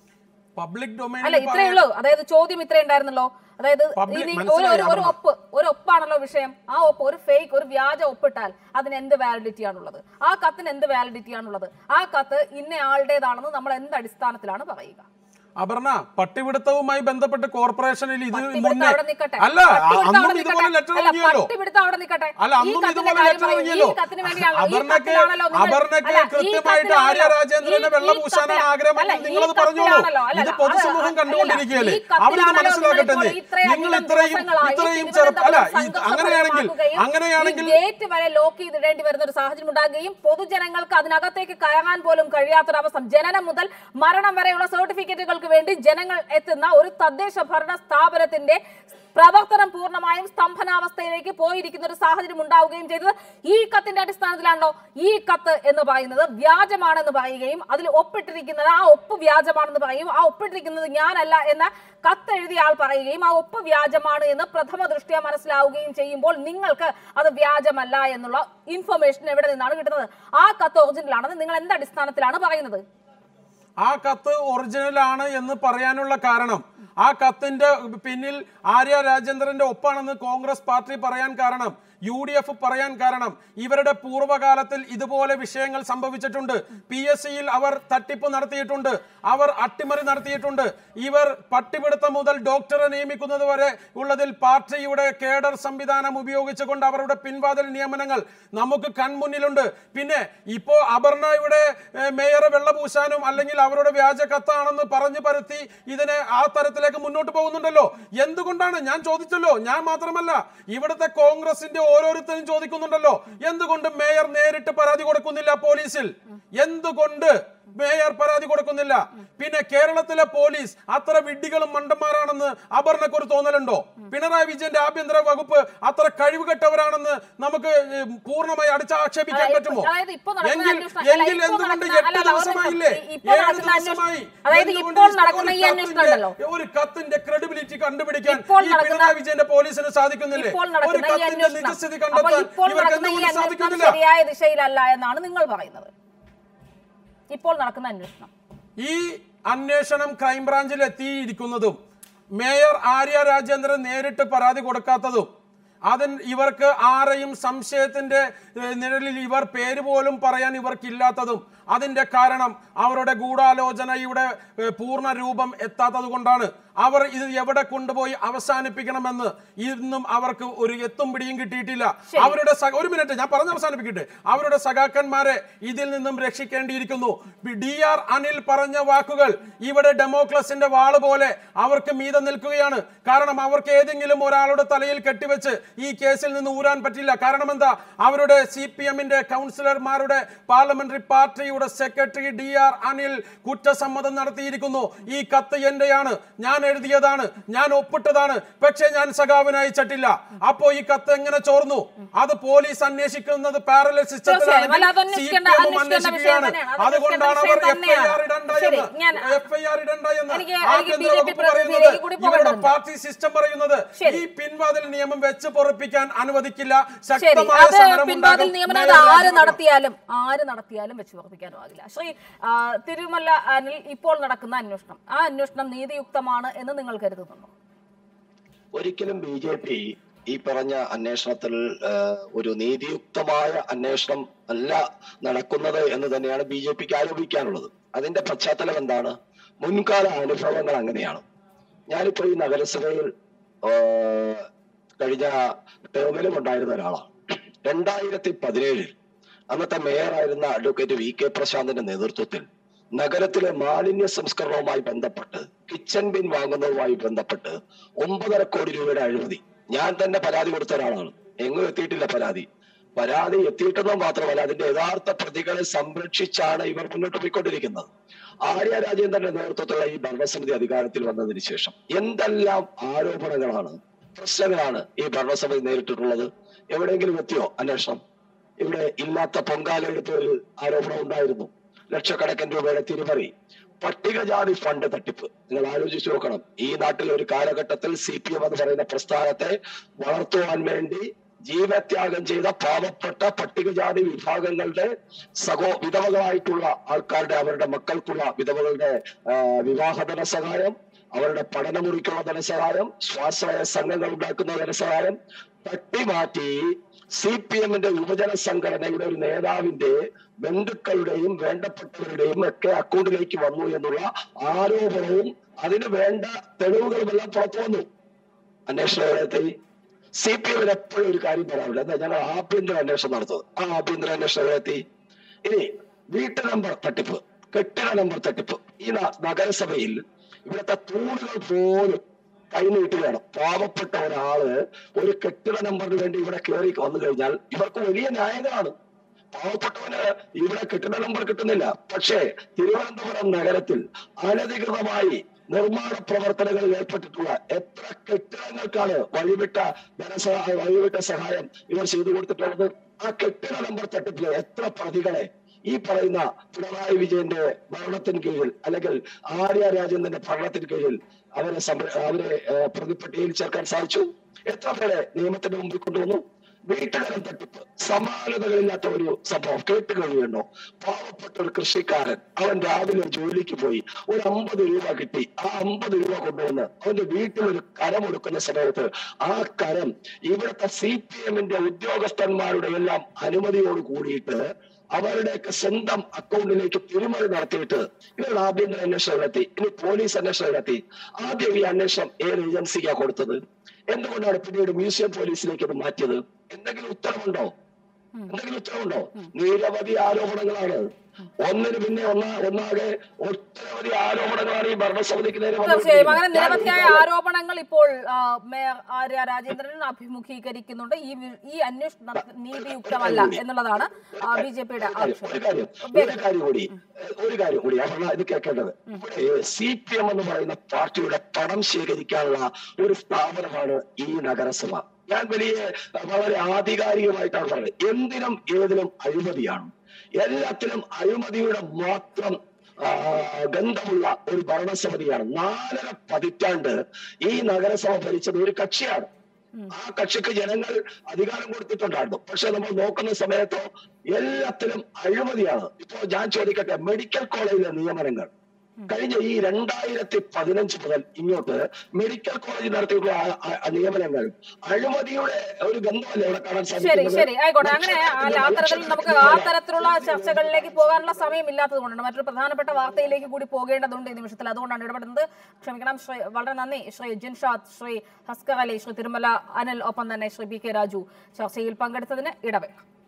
പബ്ലിക് അല്ല ഡൊമൈനിൽ ഇത്രേ ഉള്ളൂ അതായത് ചോദ്യം ഇത്രേ ഉണ്ടായിരുന്നല്ലോ അതായത് Public- ഇനി ഒരു മനസ്സിലായി, ഒരു- ഒരു അപർണ. ഒപ്പ് ഒരു ഒപ്പാണല്ലോ വിഷയം ആ ഒപ്പ് ഒരു ഫേക്ക് ഒരു വ്യാജ ഒപ്പിട്ടാൽ അതിന് എന്ത് വാലിഡിറ്റി ആണുള്ളത് ആ കത്തിന് എന്ത് വാലിഡിറ്റി ആണുള്ളത് ആ കത്ത് ഇന്ന ആളുടേതാണെന്ന് നമ്മൾ എന്ത് അടിസ്ഥാനത്തിലാണ് പറയുക അപർണ പട്ടിപിടുത്തവുമായി ബന്ധപ്പെട്ട് കോർപ്പറേഷനിൽ ഇത് പട്ടിപിടുത്തം മുന്നേ അവിടെ നിൽക്കട്ടെ. അല്ല പട്ടിപിടുത്തം അന്നും അവിടെ ഇതുപോലെ നിൽക്കട്ടെ. ലെറ്റർ അല്ല, ഇറങ്ങിയല്ലോ പട്ടിപിടുത്തം അവിടെ നിൽക്കട്ടെ. അല്ല ഈ അന്നും കത്തിന്റെ ഇതുപോലെ കാര്യം ലെറ്റർ പറയൂ. ഇറങ്ങിയല്ലോ ഈ കത്തിന് വേണ്ടിയാണല്ലോ. ഈ അപർണക്ക് കത്തിലാണല്ലോ നിങ്ങൾ- അപർണക്ക് അല്ല, ഈ കൃത്യമായിട്ട് കത്തിലാണല്ലോ. ആര്യ രാജേന്ദ്രനെ ഈ- വെള്ളം ഈ പൂശാനാണ് കത്തിലാ- ആഗ്രഹമെങ്കിൽ അല്ല, ഈ നിങ്ങളത് പറഞ്ഞോളൂ കത്തിലാണല്ലോ. അല്ല, ഇത് അല്ല, പൊതുസമൂഹം അത് കണ്ടുകൊണ്ടിരിക്കുകയല്ലേ ഈ കത്തിലാണല്ലോ അവരിത് നിങ്ങൾ മനസ്സിലാക്കട്ടെ ഇപ്പോൾ ഇത്രയധികം നിങ്ങൾ ഇത്രയും ദിവസങ്ങളായി ഇത്രയും ചെറുപ്പം അല്ല തിരുവനന്തപുരം ഇത് അങ്ങനെയാണെങ്കിൽ സംഘർഷഭരിതമാക്കുകയും അങ്ങനെയാണെങ്കിൽ ഈ ഗേറ്റ് വരെ ലോക്ക് ചെയ്തിടേണ്ടി വരുന്ന ഒരു സാഹചര്യം ഉണ്ടാകുകയും പൊതുജനങ്ങൾക്ക് അതിനകത്തേക്ക് കയറാൻ പോലും കഴിയാത്തൊരവസ്ഥ ജനനം മുതൽ മരണം വരെയുള്ള സർട്ടിഫിക്കറ്റുകൾക്ക് വേണ്ടി ജനങ്ങൾ എത്തുന്ന ഒരു തദ്ദേശ ഭരണ സ്ഥാപനത്തിന്റെ പ്രവർത്തനം പൂർണ്ണമായും സ്തംഭനാവസ്ഥയിലേക്ക് പോയിരിക്കുന്ന ഒരു സാഹചര്യം ഉണ്ടാവുകയും ചെയ്തത് ഈ കത്തിന്റെ അടിസ്ഥാനത്തിലാണല്ലോ ഈ കത്ത് എന്ന് പറയുന്നത് വ്യാജമാണെന്ന് പറയുകയും അതിൽ ഒപ്പിട്ടിരിക്കുന്നത് ആ ഒപ്പ് വ്യാജമാണെന്ന് പറയും ആ ഒപ്പിട്ടിരിക്കുന്നത് ഞാനല്ല എന്ന കത്ത് എഴുതിയ ആൾ പറയുകയും ആ ഒപ്പ് വ്യാജമാണ് എന്ന് പ്രഥമ ദൃഷ്ടിയ മനസ്സിലാവുകയും ചെയ്യുമ്പോൾ നിങ്ങൾക്ക് അത് വ്യാജമല്ല എന്നുള്ള ഇൻഫർമേഷൻ എവിടെ നിന്നാണ് കിട്ടുന്നത് ആ കത്ത് ഒറിജിനൽ ആണെന്ന് നിങ്ങൾ എന്ത് അടിസ്ഥാനത്തിലാണ് പറയുന്നത് ആ കത്ത് ഒറിജിനൽ ആണ് എന്ന് പറയാനുള്ള കാരണം ആ കത്തിന്റെ പിന്നിൽ ആര്യ രാജേന്ദ്രന്റെ ഒപ്പാണെന്ന് കോൺഗ്രസ് പാർട്ടി പറയാൻ കാരണം യു ഡി എഫ് പറയാൻ കാരണം ഇവരുടെ പൂർവ്വകാലത്തിൽ ഇതുപോലെ വിഷയങ്ങൾ സംഭവിച്ചിട്ടുണ്ട് പി എസ് സിയിൽ അവർ തട്ടിപ്പ് നടത്തിയിട്ടുണ്ട് അവർ അട്ടിമറി നടത്തിയിട്ടുണ്ട് ഇവർ പട്ടിപിടുത്തം മുതൽ ഡോക്ടറെ നിയമിക്കുന്നത് വരെ ഉള്ളതിൽ പാർട്ടിയുടെ കേഡർ സംവിധാനം ഉപയോഗിച്ചുകൊണ്ട് അവരുടെ പിൻവാതിൽ നിയമനങ്ങൾ നമുക്ക് കൺമുന്നിലുണ്ട് പിന്നെ ഇപ്പോ അപർണയുടെ ഏഹ്, മേയറെ വെള്ളപൂശാനും അല്ലെങ്കിൽ അവരുടെ വ്യാജ കത്താണെന്ന് പറഞ്ഞു പരത്തി ഇതിനെ ആ തരത്തിലേക്ക് മുന്നോട്ട് പോകുന്നുണ്ടല്ലോ എന്തുകൊണ്ടാണ് ഞാൻ ചോദിച്ചല്ലോ ഞാൻ മാത്രമല്ല ഇവിടുത്തെ കോൺഗ്രസിന്റെ ഓരോരുത്തരും ചോദിക്കുന്നുണ്ടല്ലോ എന്തുകൊണ്ട് മേയർ നേരിട്ട് പരാതി കൊടുക്കുന്നില്ല പോലീസിൽ എന്തുകൊണ്ട് മേയർ പരാതി കൊടുക്കുന്നില്ല പിന്നെ കേരളത്തിലെ പോലീസ് അത്ര വിഡ്ഢികളും മണ്ടന്മാരാണെന്ന് അപർണക്ക് ഒരു തോന്നലുണ്ടോ പിണറായി വിജയന്റെ ആഭ്യന്തര വകുപ്പ് അത്ര കഴിവുകെട്ടവരാണെന്ന് നമുക്ക് ഏഹ്, പൂർണ്ണമായി അടിച്ചാക്ഷേപിക്കാൻ അതായത് പറ്റുമോ അതായത് ഇപ്പോൾ നടക്കുന്ന എങ്കിൽ അന്വേഷണം- അല്ല, എങ്കിൽ ഇപ്പോൾ എന്തുകൊണ്ട് നടക്കുന്ന- എട്ട് അല്ല, അല്ല, ഒരു ദിവസമായില്ലേ നിമിഷം. ഇപ്പോൾ ഏഴ് നടക്കുന്ന അന്വേഷണം- ദിവസമായി അതായത് എന്തുകൊണ്ട് ഇപ്പോൾ ഈ നടക്കുന്ന ഈ ഒരു അന്വേഷണം കത്തിന്റെ- ഉണ്ടല്ലോ. ഒരു കത്തിന്റെ ക്രെഡിബിലിറ്റി കണ്ടുപിടിക്കാൻ ഇപ്പോൾ ഈ നടക്കുന്ന- പിണറായി വിജയന്റെ പോലീസിന് സാധിക്കുന്നില്ലേ ഇപ്പോൾ ഒരു നടക്കുന്ന ഈ കത്തിന്റെ അന്വേഷണം നിജസ്ഥിതി അപ്പൊ കണ്ടെത്താൻ ഇപ്പോൾ ഇവർക്ക് നടക്കുന്ന ഈ എന്തുകൊണ്ട് അന്വേഷണം സാധിക്കുന്നില്ല ശരിയായ ദിശയിലല്ല എന്നാണ് നിങ്ങൾ പറയുന്നത് ഇപ്പോൾ നടക്കുന്ന അന്വേഷണം ഈ അന്വേഷണം ക്രൈംബ്രാഞ്ചിൽ എത്തിയിരിക്കുന്നതും മേയർ ആര്യ രാജേന്ദ്രൻ നേരിട്ട് പരാതി കൊടുക്കാത്തതും അതിന് ഇവർക്ക് ആരെയും സംശയത്തിന്റെ ഏഹ്, നിഴലിൽ ഇവർ പേര് പോലും പറയാൻ ഇവർക്കില്ലാത്തതും അതിന്റെ കാരണം അവരുടെ ഗൂഢാലോചനയുടെ ഏഹ്, പൂർണ്ണ രൂപം എത്താത്തത് കൊണ്ടാണ് അവർ ഇത് എവിടെ കൊണ്ടുപോയി അവസാനിപ്പിക്കണമെന്ന് ഇന്നും അവർക്ക് ഒരു എത്തും പിടിയും കിട്ടിയിട്ടില്ല അവരുടെ സഹ- ഒരു മിനിറ്റ് ഞാൻ പറഞ്ഞ് അവസാനിപ്പിക്കട്ടെ അവരുടെ സഖാക്കന്മാരെ ഇതിൽ നിന്നും രക്ഷിക്കേണ്ടിയിരിക്കുന്നു ഡി ആർ അനിൽ പറഞ്ഞ വാക്കുകൾ ഇവിടെ ഡെമോക്രസിന്റെ വാള് പോലെ അവർക്ക് മീതെ നിൽക്കുകയാണ് കാരണം അവർക്ക് ഏതെങ്കിലും ഒരാളുടെ തലയിൽ കെട്ടിവെച്ച് ഈ കേസിൽ നിന്ന് ഊരാൻ പറ്റില്ല കാരണം എന്താ അവരുടെ സി പി എമ്മിന്റെ കൗൺസിലർമാരുടെ parliamentary party secretary D R Anil കുറ്റസമ്മതം നടത്തിയിരിക്കുന്നു ഈ കത്ത് എന്റെയാണ് ഞാൻ എഴുതിയതാണ് ഞാൻ ഒപ്പിട്ടതാണ് പക്ഷേ ഞാൻ സഖാവിന് അയച്ചിട്ടില്ല അപ്പോ ഈ കത്ത് എങ്ങനെ ചോർന്നു അത് പോലീസ് അന്വേഷിക്കുന്നത് പാരലൽ തീർച്ചയായും. അല്ല, അത് സിസ്റ്റത്തിലാണ് അന്വേഷിക്കേണ്ട- അന്വേഷിക്കേണ്ട വിഷയം തന്നെയാണ്. അത് അതുകൊണ്ടാണ് അവർ അന്വേഷിക്കേണ്ട എഫ് ഐ വിഷയം ആർ തന്നെയാണ്. ഇടണ്ട ശരി, എന്ന് ഞാൻ- എഫ് ഐ ആർ ഇടണ്ട എന്ന് എനിക്ക് ആഭ്യന്തര എനിക്ക് വകുപ്പ് BJP പറയുന്നത് പ്രതിനിധിയിലേക്ക് കൂടി ഇവരുടെ പോകേണ്ടതുണ്ട്. പാർട്ടി സിസ്റ്റം പറയുന്നത് ശരി. ഈ പിൻവാതിൽ നിയമം വെച്ച് പൊറപ്പിക്കാൻ അനുവദിക്കില്ല ശരി ശക്തമായ അത് സമരം പിൻവാതിൽ ഉണ്ടാകും. നിയമനം മേയർ അത് ആര് രാജിവെക്കണം. നടത്തിയാലും ആര് നടത്തിയാലും വെച്ച് ഉറപ്പിക്കാനും ആകില്ല ശ്രീ ആ, തിരുമല അനിൽ ഇപ്പോൾ നടക്കുന്ന അന്വേഷണം ആ അന്വേഷണം നീതിയുക്തമാണ് എന്ന് നിങ്ങൾ കരുതുന്നുണ്ടോ ഒരിക്കലും ബി ജെ പി ഈ പറഞ്ഞ അന്വേഷണത്തിൽ ആ, ഒരു നീതിയുക്തമായ അന്വേഷണം അല്ല നടക്കുന്നത് എന്ന് തന്നെയാണ് ബി ജെ പിക്ക് ആരോപിക്കാനുള്ളത് അതിന്റെ പശ്ചാത്തലം എന്താണ് മുൻകാല അനുഭവങ്ങൾ അങ്ങനെയാണ് ഞാനിപ്പോ ഈ നഗരസഭയിൽ ആ, കഴിഞ്ഞ ടേമിലും ഉണ്ടായിരുന്ന ഒരാളാണ് രണ്ടായിരത്തി പതിനേഴിൽ അന്നത്തെ മേയറായിരുന്ന അഡ്വക്കേറ്റ് വി കെ പ്രശാന്തിന്റെ നേതൃത്വത്തിൽ നഗരത്തിലെ മാലിന്യ സംസ്കരണവുമായി ബന്ധപ്പെട്ട് കിച്ചൺ ബിൻ വാങ്ങുന്നതുമായി ബന്ധപ്പെട്ട് ഒമ്പതര കോടി രൂപയുടെ അഴിമതി ഞാൻ തന്നെ പരാതി കൊടുത്ത ഒരാളാണ് എങ്ങും എത്തിയിട്ടില്ല പരാതി പരാതി എത്തിയിട്ടെന്ന് മാത്രമല്ല അതിന്റെ യഥാർത്ഥ പ്രതികളെ സംരക്ഷിച്ചാണ് ഇവർ മുന്നോട്ട് പോയിക്കൊണ്ടിരിക്കുന്നത് ആര്യ രാജേന്ദ്രന്റെ നേതൃത്വത്തിലുള്ള ഈ ഭരണസമിതി അധികാരത്തിൽ വന്നതിന് ശേഷം എന്തെല്ലാം ആരോപണങ്ങളാണ് പ്രശ്നങ്ങളാണ് ഈ ഭരണസമിതി നേരിട്ടിട്ടുള്ളത് എവിടെയെങ്കിലും എത്തിയോ അന്വേഷണം ഇവിടെ ഇല്ലാത്ത പൊങ്കാലയുടെ പേരിൽ ആരോപണം ഉണ്ടായിരുന്നു ലക്ഷക്കണക്കിന് രൂപയുടെ തിരിമറി പട്ടികജാതി ഫണ്ട് തട്ടിപ്പ് നിങ്ങൾ ആലോചിച്ച് നോക്കണം ഈ നാട്ടിൽ ഒരു കാലഘട്ടത്തിൽ സി പി എം എന്ന് പറയുന്ന പ്രസ്ഥാനത്തെ വളർത്തുവാൻ വേണ്ടി ജീവത്യാഗം ചെയ്ത പാവപ്പെട്ട പട്ടികജാതി വിഭാഗങ്ങളുടെ സഹോ വിധവകളായിട്ടുള്ള ആൾക്കാരുടെ അവരുടെ മക്കൾക്കുള്ള വിധവകളുടെ ആ, വിവാഹ ധനസഹായം അവരുടെ പഠനമുറിക്കുള്ള ധനസഹായം സ്വാശ്രയ സംഘങ്ങൾ ഉണ്ടാക്കുന്ന ധനസഹായം തട്ടിമാറ്റി സി പി എമ്മിന്റെ യുവജന സംഘടനയുടെ ഒരു നേതാവിന്റെ ബന്ധുക്കളുടെയും വേണ്ടപ്പെട്ടവരുടെയും ഒക്കെ അക്കൗണ്ടിലേക്ക് വന്നു എന്നുള്ള ആരോപണവും അതിന് വേണ്ട തെളിവുകളുമെല്ലാം പുറത്തു വന്നു അന്വേഷണത്തെ സി പി എമ്മിന് എപ്പോഴും ഒരു കാര്യം പറയാറില്ല എന്താ ഞങ്ങൾ ആഭ്യന്തര അന്വേഷണം നടത്തുന്നത് ആ ആഭ്യന്തര അന്വേഷണം എത്തി ഇനി വീട്ടു നമ്പർ തട്ടിപ്പ് കെട്ടിട നമ്പർ തട്ടിപ്പ് ഈ ന- നഗരസഭയിൽ ഇവിടുത്തെ തൂണുകൾ പോലും കൈനീട്ടുകയാണ് പാവപ്പെട്ട ഒരാള് ഒരു കെട്ടിട നമ്പറിന് വേണ്ടി ഇവിടെ കയറി വന്നു കഴിഞ്ഞാൽ ഇവർക്ക് വലിയ ന്യായങ്ങളാണ് പാവപ്പെട്ടവന് ഇവിടെ കെട്ടിട നമ്പർ കിട്ടുന്നില്ല പക്ഷേ തിരുവനന്തപുരം നഗരത്തിൽ അനധികൃതമായി നിർമ്മാണ പ്രവർത്തനങ്ങളിൽ ഏർപ്പെട്ടിട്ടുള്ള എത്ര കെട്ടിടങ്ങൾക്കാണ് വഴിവിട്ട ധനസഹായ വഴിവിട്ട സഹായം ഇവർ ചെയ്തു കൊടുത്തിട്ടുള്ളത് ആ കെട്ടിട നമ്പർ തട്ടിപ്പിലെ എത്ര പ്രതികളെ ഈ പറയുന്ന പിണറായി വിജയന്റെ ഭരണത്തിന് കീഴിൽ അല്ലെങ്കിൽ ആര്യ രാജേന്ദ്രന്റെ ഭരണത്തിന് കീഴിൽ അവരെ സംര- അവരെ ഏഹ്, പ്രതിപ്പട്ടികയിൽ ചേർക്കാൻ സാധിച്ചു എത്ര പേരെ നിയമത്തിന്റെ മുമ്പിൽ കൊണ്ടുവന്നു വീട്ടുകാരൻ തട്ടിപ്പ് സമാനതകളില്ലാത്ത ഒരു സംഭവം കേട്ട് കഴിയുണ്ടോ പാവപ്പെട്ട ഒരു കൃഷിക്കാരൻ അവൻ രാവിലെ ജോലിക്ക് പോയി ഒരു അമ്പത് രൂപ കിട്ടി ആ അമ്പത് രൂപ കൊണ്ടുവന്ന് അവന്റെ വീട്ടിൽ ഒരു കരം എടുക്കുന്ന സമയത്ത് ആ കരം ഇവിടുത്തെ സി പി എമ്മിന്റെ ഉദ്യോഗസ്ഥന്മാരുടെ എല്ലാം അനുമതിയോട് കൂടിയിട്ട് അവരുടെയൊക്കെ സ്വന്തം അക്കൗണ്ടിലേക്ക് തിരിമറി നടത്തിയിട്ട് ഇവർ ആഭ്യന്തര അന്വേഷണം നടത്തി ഇനി പോലീസ് അന്വേഷണം നടത്തി ആദ്യം ഈ അന്വേഷണം ഏത് ഏജൻസിക്കാ കൊടുത്തത് എന്തുകൊണ്ടാണ് പിന്നീട് മ്യൂസിയം പോലീസിലേക്ക് അത് മാറ്റിയത് എന്തെങ്കിലും ഉത്തരവുണ്ടോ എന്തെങ്കിലും ഉത്തരവുണ്ടോ നിരവധി ആരോപണങ്ങളാണ് ഒന്നിന് പിന്നെ ഒന്നാ ഒന്നാകെ ഒട്ടനവധി ആരോപണങ്ങളാണ് ഈ ഭരണസമിതിക്ക് നേരെ തീർച്ചയായും അങ്ങനെ വന്നുകൊണ്ടിരിക്കുന്നത്. ഞാൻ നിരവധിയായ ഇതിന്റെ- ആരോപണങ്ങൾ ഇപ്പോൾ ആ, മേയർ ആര്യ രാജേന്ദ്രൻ അഭിമുഖീകരിക്കുന്നുണ്ട് ഈ വി- ഈ അന്വേഷണം നീതിയുക്തമല്ല എന്നുള്ളതാണ് ബി ജെ പിയുടെ ആവശ്യം ഒരു കാര്യം ഒരു കാര്യം കൂടി ഒരു കാര്യം കൂടി അതാണ് ഇത് കേൾക്കേണ്ടത് ഇവിടെ സി പി എം എന്ന് പറയുന്ന പാർട്ടിയുടെ പണം ശേഖരിക്കാനുള്ള ഒരു സ്ഥാപനമാണ് ഈ നഗരസഭ ഞാൻ വലിയ വളരെ ആധികാരികമായിട്ടാണ് പറയുന്നത് എന്തിനും ഏതിനും അഴിമതിയാണ് എല്ലാത്തിനും അഴിമതിയുടെ മാത്രം ആ, ഗന്ധമുള്ള ഒരു ഭരണസമിതിയാണ് നാലര പതിറ്റാണ്ട് ഈ നഗരസഭ ഭരിച്ചത് ഒരു കക്ഷിയാണ് ആ കക്ഷിക്ക് ജനങ്ങൾ അധികാരം കൊടുത്തിട്ടുണ്ടായിരുന്നു പക്ഷെ നമ്മൾ നോക്കുന്ന സമയത്തോ എല്ലാത്തിലും അഴിമതിയാണ് ഇപ്പോ ഞാൻ ചോദിക്കട്ടെ മെഡിക്കൽ കോളേജിലെ നിയമനങ്ങൾ കഴിഞ്ഞ ഈ രണ്ടായിരത്തി പതിനഞ്ച് മുതൽ ഇങ്ങോട്ട് മെഡിക്കൽ കോളേജ് നടത്തിയിട്ടുള്ള ആ- ആ- ആ നിയമനങ്ങൾ അഴിമതിയുടെ ഒരു ഗന്ധമല്ലേ ഇവിടെ കാണാൻ ശരി സാധിക്കുന്നത് ശരി ആയിക്കോട്ടെ അങ്ങനെ അല്ല ആ തരത്തിൽ നമുക്ക് ആ തരത്തിലുള്ള ചർച്ചകളിലേക്ക് പോകാനുള്ള സമയമില്ലാത്തത് കൊണ്ടാണ് മറ്റൊരു പ്രധാനപ്പെട്ട വാർത്തയിലേക്ക് കൂടി പോകേണ്ടതുണ്ട് ഈ നിമിഷത്തിൽ അതുകൊണ്ടാണ് ഇടപെടുന്നത് ക്ഷമിക്കണം ശ്രീ വളരെ നന്ദി ശ്രീ ജിൻഷാദ് ശ്രീ ഹസ്കർ അലി ശ്രീ തിരുമല അനിൽ ഒപ്പം തന്നെ ശ്രീ പി കെ രാജു ചർച്ചയിൽ പങ്കെടുത്തതിന് ഇടവേള